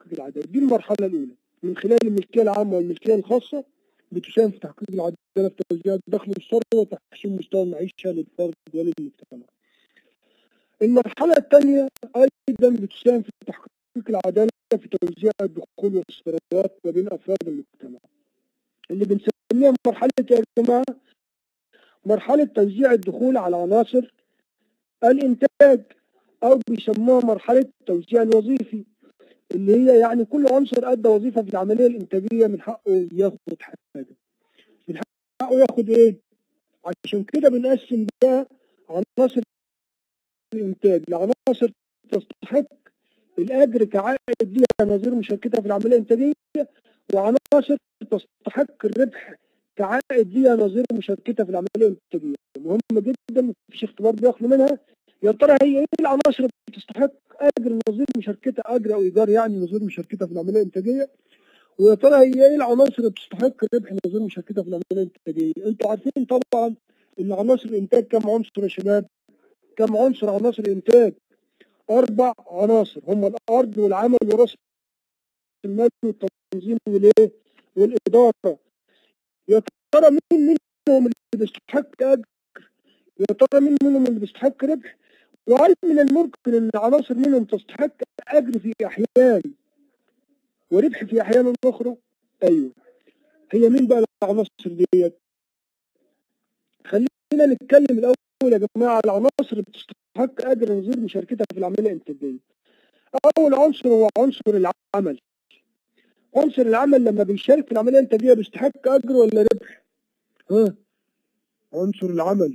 تحقيق العداله دي المرحله الاولى من خلال الملكيه العامه والملكيه الخاصه بتساهم في تحقيق العداله في توزيع الدخل والثروه وتحسين مستوى المعيشه للفرد وللمجتمع. المرحله الثانيه ايضا بتساهم في تحقيق العداله في توزيع الدخول والثروات ما بين افراد المجتمع. اللي بنسميها مرحله يا جماعه مرحله توزيع الدخول على عناصر الانتاج او بيسموها مرحله التوزيع الوظيفي اللي هي يعني كل عنصر ادى وظيفه في العمليه الانتاجيه من حقه ياخد حاجه من حقه ياخد ايه عشان كده بنقسم بقى عناصر الانتاج لعناصر تستحق الاجر كعائد ليها نظير مشاركتها في العمليه الانتاجيه وعناصر تستحق الربح كعائد ليها نظير مشاركتها في العمليه الانتاجيه مهمه جدا مفيش اختبار بياخلوا منها يا ترى هي ايه العناصر اللي بتستحق اجر نظير مشاركتها اجر او ايجار يعني نظير مشاركتها في العمليه الانتاجيه ويا ترى هي ايه العناصر اللي بتستحق ربح نظير مشاركتها في العمليه الانتاجيه انتوا عارفين طبعا ان عناصر الانتاج كم عنصر يا شباب كم عنصر عناصر الانتاج اربع عناصر هم الارض والعمل وراس المال والتنظيم والايه والاداره يا ترى مين منهم اللي بيستحق اجر يا ترى مين منهم اللي بيستحق ربح وهل من الممكن ان عناصر منهم تستحق اجر في احيان وربح في احيان اخرى ايوه هي مين بقى العناصر ديت خلينا نتكلم الاول يا جماعه على العناصر اللي بتستحق اجر نظير مشاركتها في العمليه الانتاجيه اول عنصر هو عنصر العمل عنصر العمل لما بيشارك في العمليه الانتاجيه بيستحق اجر ولا ربح ها عنصر العمل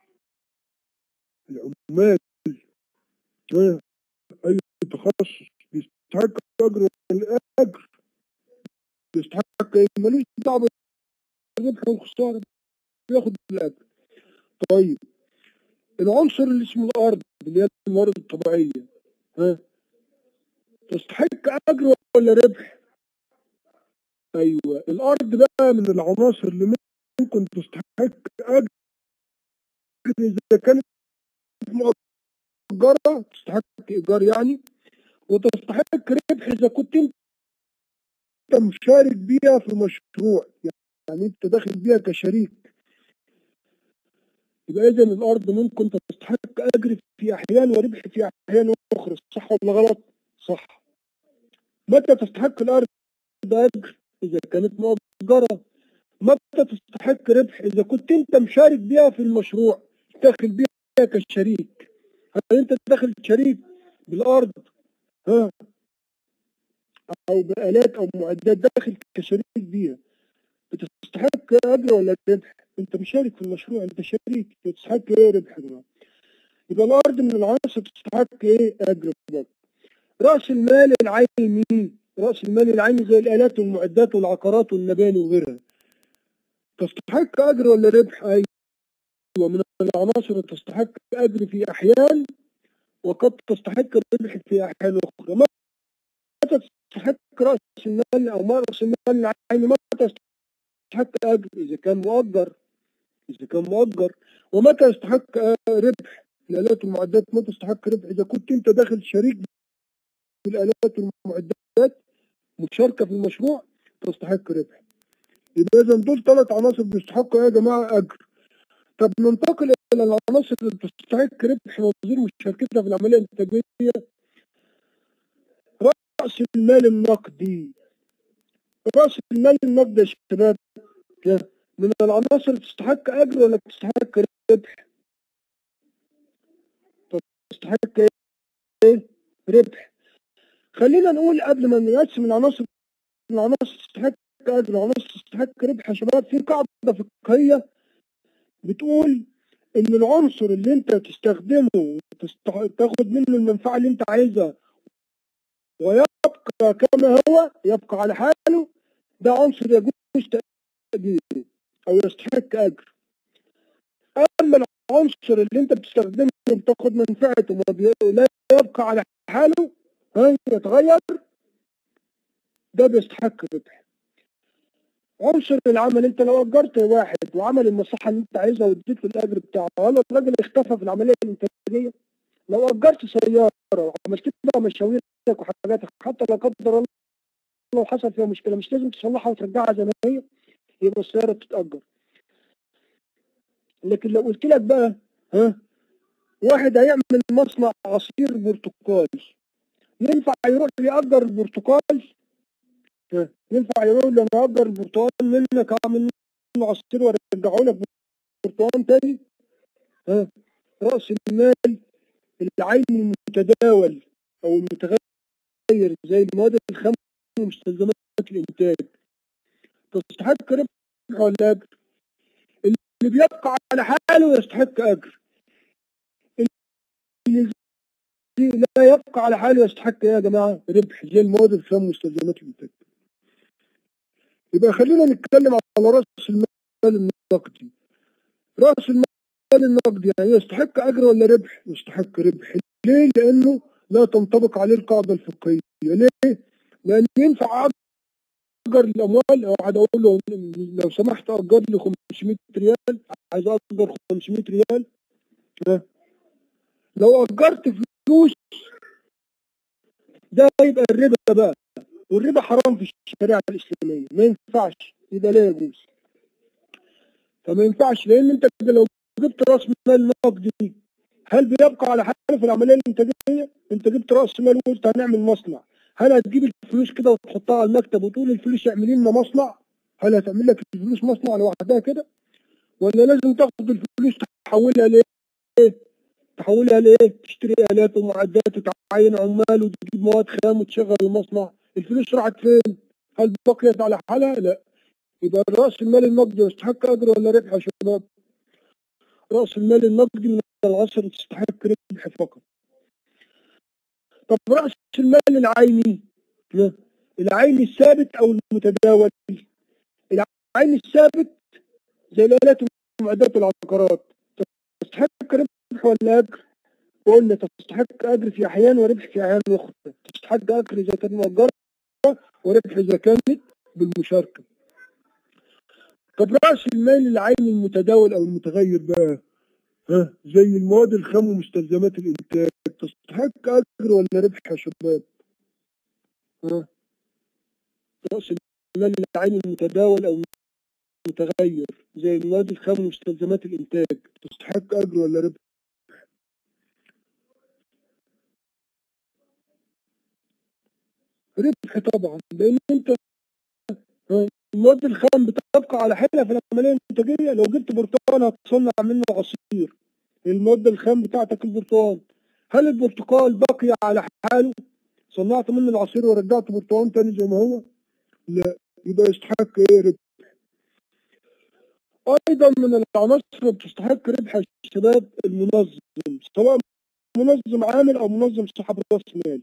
العمال ها اي تخصص بيستحق اجر ولا اجر بيستحق ايه ملوش دعوه بالربح والخساره بياخد الاجر طيب العنصر اللي اسمه الارض اللي هي الموارد الطبيعيه ها تستحق اجر ولا ربح ايوه الارض بقى من العناصر اللي ممكن تستحق اجر اذا كانت مؤجره تستحق ايجار يعني وتستحق ربح اذا كنت انت مشارك بيها في مشروع يعني انت داخل بيها كشريك يبقى اذا الارض ممكن تستحق اجر في احيان وربح في احيان اخرى صح ولا غلط؟ صح متى تستحق الارض اجر اذا كانت مؤجره متى تستحق ربح اذا كنت انت مشارك بيها في المشروع داخل بيها كشريك هل انت داخل شريك بالارض ها او بالات او معدات داخل كشريك بيها بتستحق اجر ولا ربح انت مشارك في المشروع انت شريك تستحق ايه ربح يا يبقى الارض من العناصر تستحق ايه اجر برضه راس المال العيني راس المال العيني زي الالات والمعدات والعقارات والمباني وغيرها تستحق اجر ولا ربح ايوه من العناصر اللي تستحق اجر في احيان وقد تستحق الربح في احيان اخرى متى تستحق راس المال او ما راس المال العيني متى يستحق اجر اذا كان مؤجر اذا كان مؤجر ومتى يستحق ربح الالات والمعدات متى تستحق ربح اذا كنت انت داخل شريك في الالات والمعدات مشاركه في المشروع تستحق ربح يبقى اذا دول ثلاث عناصر بيستحقوا يا جماعه اجر طب ننتقل الى العناصر اللي تستحق ربح نظير مشاركتها في العمليه الانتاجيه راس المال النقدي راس المال النقدي يا شباب من العناصر اللي تستحق اجر ولا تستحق ربح؟ تستحق ايه؟ ربح خلينا نقول قبل ما نقسم العناصر العناصر تستحق اجر العناصر تستحق ربح يا شباب في قاعده فقهيه بتقول ان العنصر اللي انت تستخدمه وتستح... تاخد منه المنفعه اللي انت عايزها ويبقى كما هو يبقى على حاله ده عنصر يجوز تقديره او يستحق اجر اما العنصر اللي انت بتستخدمه وبتاخد منفعته وما لا يبقى على حاله ها يتغير ده بيستحق ربح عنصر العمل انت لو اجرت واحد وعمل المصلحه اللي انت عايزها واديت له الاجر بتاعه هل الراجل اختفى في العمليه الانتاجيه؟ لو اجرت سياره وعملت لها مشاويرك وحاجاتك حتى لا قدر الله لو حصل فيها مشكله مش لازم تصلحها وترجعها زي ما هي يبقى السياره تتاجر لكن لو قلت لك بقى ها واحد هيعمل مصنع عصير برتقال ينفع يروح يأجر البرتقال ها، ينفع يقول له انا أأجر البرتقال منك اعمل منه عصير وارجعه لك برتقال تاني ها رأس المال العين المتداول او المتغير زي المواد الخام ومستلزمات الانتاج تستحق ربح ولا اجر اللي بيبقى على حاله يستحق اجر اللي زي- لا يبقى على حاله يستحق ايه يا جماعه ربح زي المواد الخام ومستلزمات الانتاج يبقى خلينا نتكلم على راس المال النقدي راس المال النقدي يعني يستحق اجر ولا ربح يستحق ربح ليه لانه لا تنطبق عليه القاعده الفقهيه ليه لان ينفع اجر الاموال او قاعد اقول له لو سمحت اجر لي 500 ريال عايز اجر 500 ريال ها؟ لو اجرت فلوس ده يبقى الربا بقى والربا حرام في الشريعه الاسلاميه ما ينفعش يبقى لا يجوز فما ينفعش لان انت لو جبت راس مال نقدي هل بيبقى على حاله في العمليه الانتاجيه؟ انت جبت راس مال وقلت هنعمل مصنع هل هتجيب الفلوس كده وتحطها على المكتب وتقول الفلوس اعملي لنا مصنع؟ هل هتعمل لك الفلوس مصنع لوحدها كده؟ ولا لازم تاخد الفلوس تحولها لايه؟ تحولها لايه؟ تشتري الات ومعدات وتعين عمال وتجيب مواد خام وتشغل المصنع، الفلوس راحت فين؟ هل بقيت على حالها؟ لا يبقى راس المال النقدي يستحق اجر ولا ربح يا شباب؟ راس المال النقدي من العصر تستحق ربح فقط. طب راس المال العيني لا. العين الثابت او المتداول العين الثابت زي الالات والمعدات والعقارات تستحق ربح ولا اجر؟ قلنا تستحق اجر في احيان وربح في احيان اخرى تستحق اجر اذا كانت مؤجره وربح اذا كانت بالمشاركه طب راس المال العيني المتداول او المتغير بقى ها زي المواد الخام ومستلزمات الانتاج تستحق اجر ولا ربح يا شباب؟ ها راس المال العيني المتداول او المتغير زي المواد الخام ومستلزمات الانتاج تستحق اجر ولا ربح؟ ربح طبعا لان انت ها، المواد الخام بتبقى على حالها في العمليه الانتاجيه لو جبت برتقال هتصنع منه عصير الماده الخام بتاعتك البرتقال هل البرتقال بقي على حاله صنعت منه العصير ورجعت برتقال تاني زي ما هو لا يبقى يستحق ايه ربح ايضا من العناصر اللي بتستحق ربح يا شباب المنظم سواء منظم عامل او منظم صاحب راس مال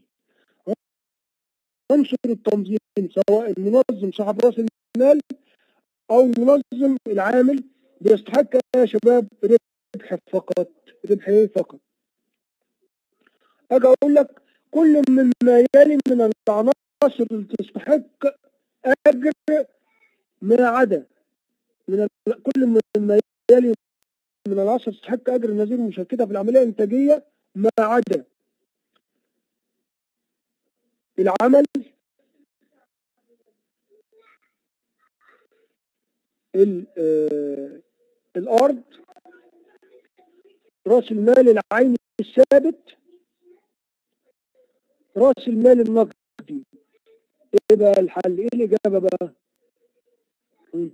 عنصر التنظيم سواء المنظم صاحب راس المال او المنظم العامل بيستحق يا شباب ربح فقط ربح ايه فقط اجي اقول لك كل مما يلي من العناصر اللي تستحق اجر ما عدا من ال... كل مما يلي من العناصر تستحق اجر النظير مشاركتها في العمليه الانتاجيه ما عدا العمل ال- آه، الأرض رأس المال العيني الثابت رأس المال النقدي ايه بقى الحل ايه الإجابة بقى مم.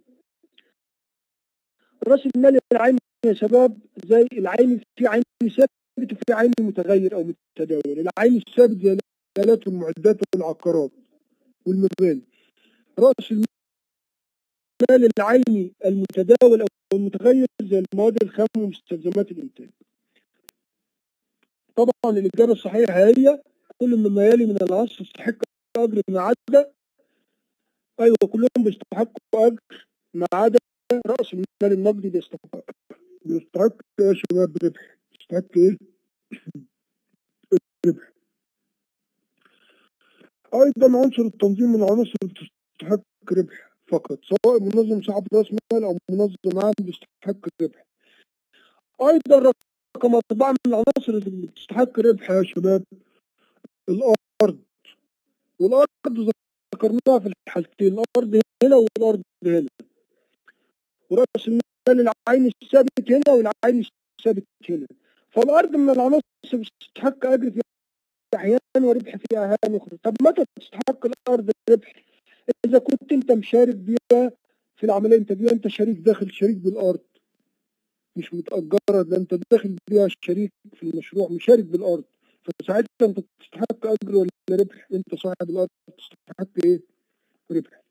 رأس المال العيني يا شباب زي العين في عين ثابت وفي عين متغير أو متداول العين الثابت زي الآلات والمعدات والعقارات والمباني رأس المال العيني المتداول أو المتغير زي المواد الخام ومستلزمات الإنتاج طبعا الإجابة الصحيحة هي كل مما يلي من العناصر يستحق أجر ما عدا أيوة كلهم بيستحقوا أجر ما عدا رأس المال النقدي بيستحق بيستحق إيه يا شباب ربح يستحق إيه؟ ربح أيضا عنصر التنظيم من العناصر اللي تستحق ربح فقط سواء منظم صاحب راس مال أو منظم عام بيستحق ربح أيضا رقم أربعة من العناصر اللي بتستحق ربح يا شباب الأرض والأرض ذكرناها في الحالتين الأرض هنا والأرض هنا ورأس المال العين الثابت هنا والعين الثابت هنا فالأرض من العناصر اللي بتستحق أجر في أحيان وربح في أحيان أخرى طب متى تستحق الأرض ربح إذا كنت أنت مشارك بيها في العملية أنت بيها أنت شريك داخل شريك بالأرض مش متأجرة ده أنت داخل بيها شريك في المشروع مشارك بالأرض فساعتها أنت تستحق أجر ولا ربح أنت صاحب الأرض تستحق إيه؟ ربح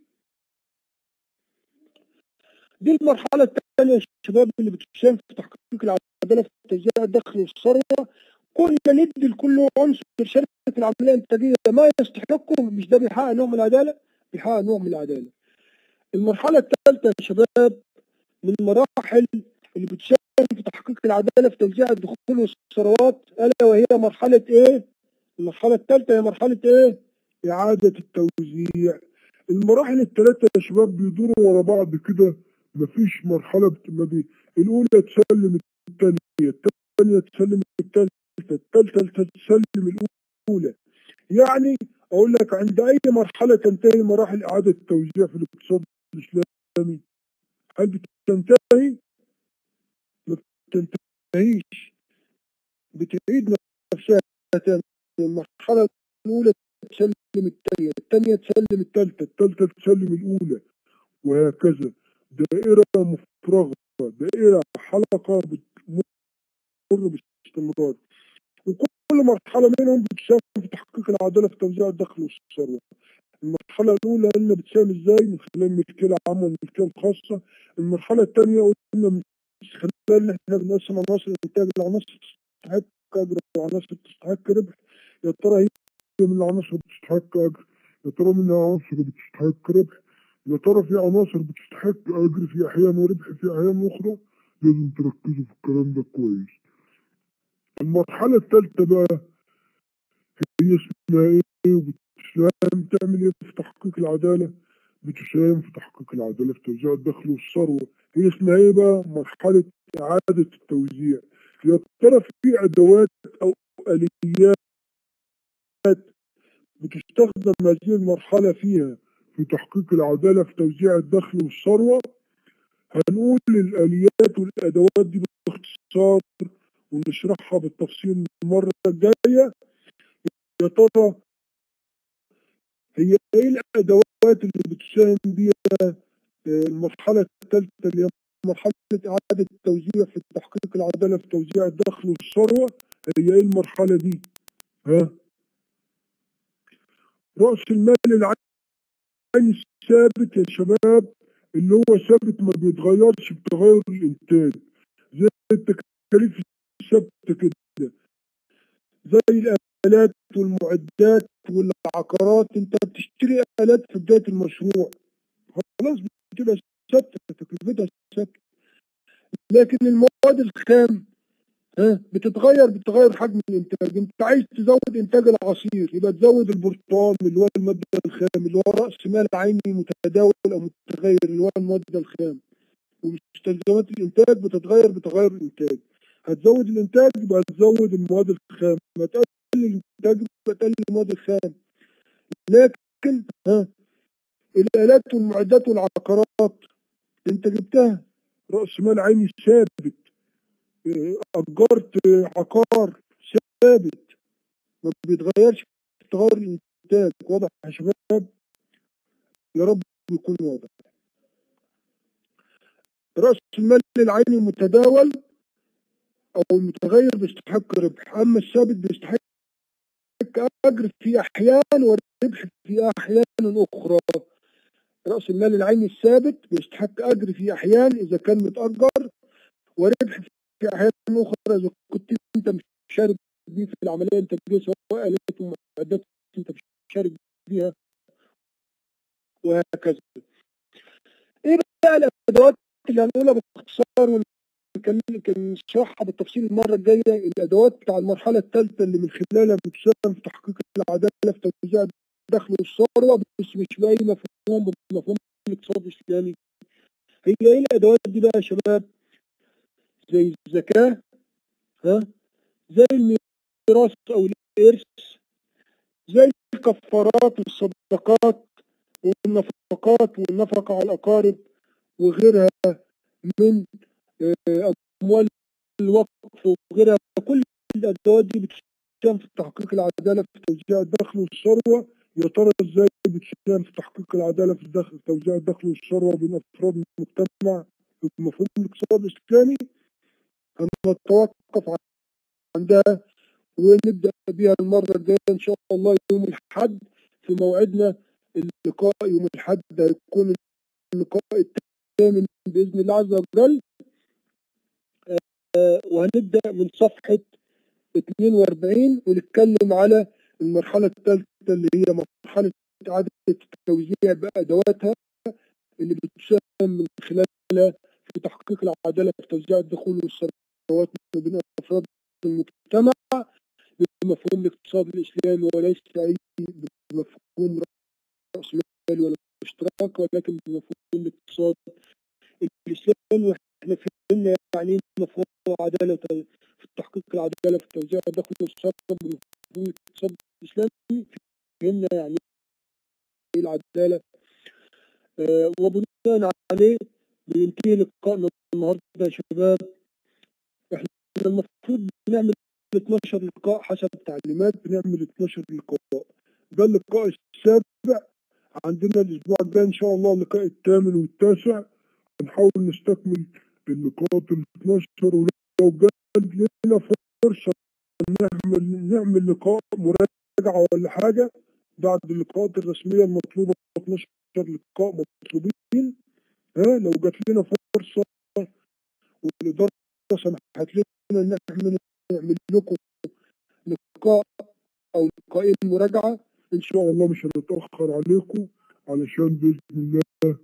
دي المرحلة الثانية يا شباب اللي بتساهم في تحقيق العدالة في توزيع الدخل والثروة كنا ندي لكل عنصر شركة العملية الإنتاجية ما يستحقه مش ده بيحقق نوع من العدالة بيحقق نوع من العدالة المرحلة الثالثة يا شباب من المراحل اللي بتساهم في تحقيق العدالة في توزيع الدخول والثروات ألا وهي مرحلة إيه؟ المرحلة الثالثة هي مرحلة إيه؟ إعادة التوزيع المراحل الثلاثة يا شباب بيدوروا ورا بعض كده مفيش مرحلة بت... ما بي... الأولى تسلم الثانية الثانية تسلم الثالثة الثالثة تسلم الأولى يعني أقول لك عند أي مرحلة تنتهي مراحل إعادة التوزيع في الاقتصاد الإسلامي هل بتنتهي؟ ما بتنتهيش بتعيد نفسها تاني المرحلة الأولى تسلم الثانية الثانية تسلم الثالثة الثالثة تسلم الأولى وهكذا دائرة مفرغة دائرة حلقة بتمر باستمرار وكل مرحلة منهم بتساهم في تحقيق العدالة في توزيع الدخل والثروة المرحلة الأولى قلنا بتساهم ازاي من خلال الملكية العامة والملكية الخاصة المرحلة الثانية قلنا من خلال ان احنا بنقسم عناصر الانتاج لعناصر تستحق اجر وعناصر تستحق ربح يا ترى هي من العناصر بتستحق اجر يا ترى من العناصر بتستحق ربح يا ترى في عناصر بتستحق اجر في احيان وربح في احيان اخرى لازم تركزوا في الكلام ده كويس المرحلة الثالثة بقى هي اسمها ايه وبتساهم تعمل ايه في تحقيق العدالة بتساهم في تحقيق العدالة في توزيع الدخل والثروة هي اسمها ايه بقى مرحلة إعادة التوزيع يا ترى في أدوات أو آليات بتستخدم هذه المرحلة فيها في تحقيق العدالة في توزيع الدخل والثروة هنقول الآليات والأدوات دي باختصار ونشرحها بالتفصيل المرة الجاية يا ترى هي ايه الأدوات اللي بتساهم بيها المرحلة الثالثة اللي هي مرحلة إعادة التوزيع في تحقيق العدالة في توزيع الدخل والثروة هي ايه المرحلة دي؟ ها؟ رأس المال العين الثابت يا شباب اللي هو ثابت ما بيتغيرش بتغير الإنتاج زي التكاليف الثابتة كده زي الآلات والمعدات والعقارات أنت بتشتري آلات في بداية المشروع خلاص بتبقى ثابتة تكلفتها ثابتة لكن المواد الخام ها بتتغير بتغير حجم الانتاج انت عايز تزود انتاج العصير يبقى تزود البرتقال اللي هو الماده الخام اللي هو راس مال عيني متداول او متغير اللي هو الماده الخام ومستلزمات الانتاج بتتغير بتغير الانتاج هتزود الانتاج يبقى هتزود المواد الخام هتقلل الانتاج يبقى تقلل المواد الخام لكن ها الالات والمعدات والعقارات انت جبتها راس مال عيني ثابت أجرت عقار ثابت ما بيتغيرش تغير الإنتاج واضح يا شباب يا رب يكون واضح رأس المال العيني المتداول أو المتغير بيستحق ربح أما الثابت بيستحق أجر في أحيان وربح في أحيان أخرى رأس المال العيني الثابت بيستحق أجر في أحيان إذا كان متأجر وربح في احيان اخرى اذا كنت انت مشارك بيه في العمليه الانتاجيه سواء الات ومعدات انت مشارك بيها وهكذا. ايه بقى الادوات اللي هنقولها باختصار ونكمل نشرحها بالتفصيل المره الجايه الادوات بتاع المرحله الثالثه اللي من خلالها بتساهم في تحقيق العداله في توزيع الدخل والثروه بس مش باي مفهوم بمفهوم الاقتصاد الاسلامي. هي ايه الادوات دي بقى يا شباب؟ زي الزكاة ها زي الميراث او الارث زي الكفارات والصدقات والنفقات والنفقة على الأقارب وغيرها من آه، أموال الوقف وغيرها كل الأدوات دي بتساهم في تحقيق العدالة في توزيع الدخل والثروة يا ترى ازاي بتساهم في تحقيق العدالة في الدخل توزيع الدخل والثروة بين أفراد المجتمع بمفهوم الاقتصاد الإسلامي هنتوقف عندها ونبدأ بها المرة الجاية إن شاء الله يوم الأحد في موعدنا اللقاء يوم الأحد هيكون اللقاء الثامن بإذن الله عز وجل آه، وهنبدأ من صفحة 42 ونتكلم على المرحلة الثالثة اللي هي مرحلة إعادة توزيع بأدواتها اللي بتساهم من خلالها في تحقيق العدالة في توزيع الدخول والثروات ما بين أفراد المجتمع بمفهوم الاقتصاد الإسلامي وليس أي بمفهوم رأس مال ولا اشتراك ولكن بمفهوم الاقتصاد الإسلامي واحنا فهمنا يعني إيه مفهوم عدالة في تحقيق العدالة في توزيع الدخل والثروة بمفهوم الاقتصاد الإسلامي فهمنا يعني إيه العدالة آه وبناء عليه بينتهي لقائنا النهارده يا شباب احنا المفروض بنعمل 12 لقاء حسب التعليمات بنعمل 12 لقاء ده اللقاء السابع عندنا الاسبوع الجاي ان شاء الله اللقاء الثامن والتاسع هنحاول نستكمل اللقاءات ال 12 ولو جات لنا فرصه نعمل نعمل لقاء مراجعه ولا حاجه بعد اللقاءات الرسميه المطلوبه 12 لقاء مطلوبين ها لو جات لنا فرصه والاداره سمحت لنا ان احنا نعمل لكم لقاء او لقاءين مراجعه ان شاء الله مش هنتاخر عليكم علشان باذن الله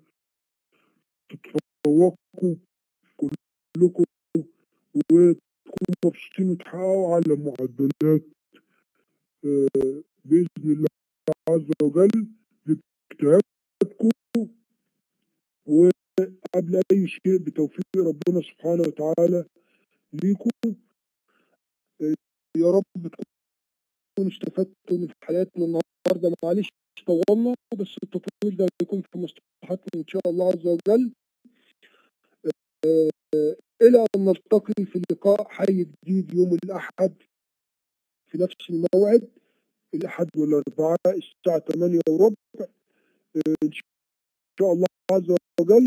تتفوقوا كلكم وتكونوا مبسوطين وتحققوا على معدلات آه، باذن الله عز وجل باجتهادكم وقبل اي شيء بتوفيق ربنا سبحانه وتعالى ليكم آه، يا رب تكونوا استفدتوا من حياتنا النهارده معلش طولنا بس التطويل ده هيكون في مصلحتنا ان شاء الله عز وجل آه، الى ان نلتقي في اللقاء حي جديد يوم الاحد في نفس الموعد الاحد والاربعاء الساعه 8 وربع آه، ان شاء الله عز وجل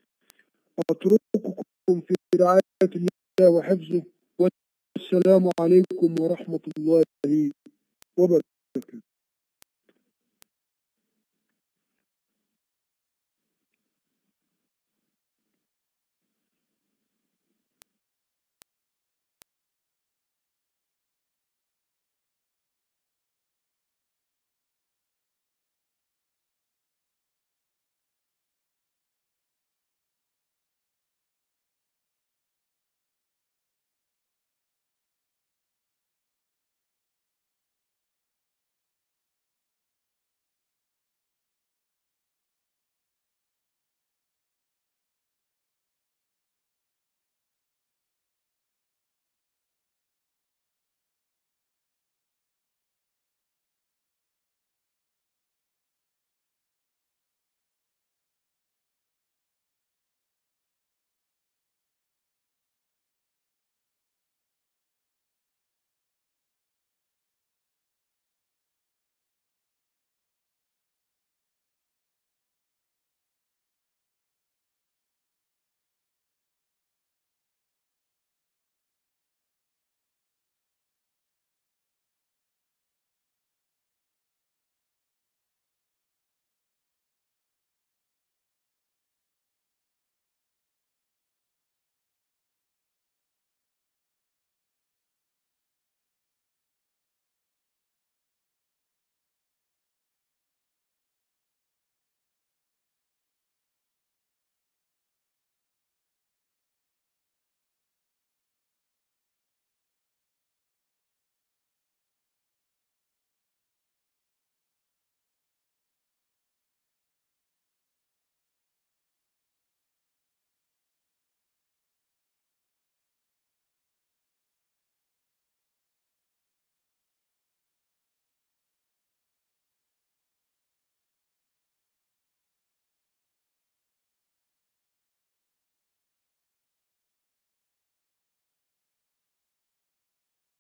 اترككم في رعايه الله وحفظه والسلام عليكم ورحمه الله وبركاته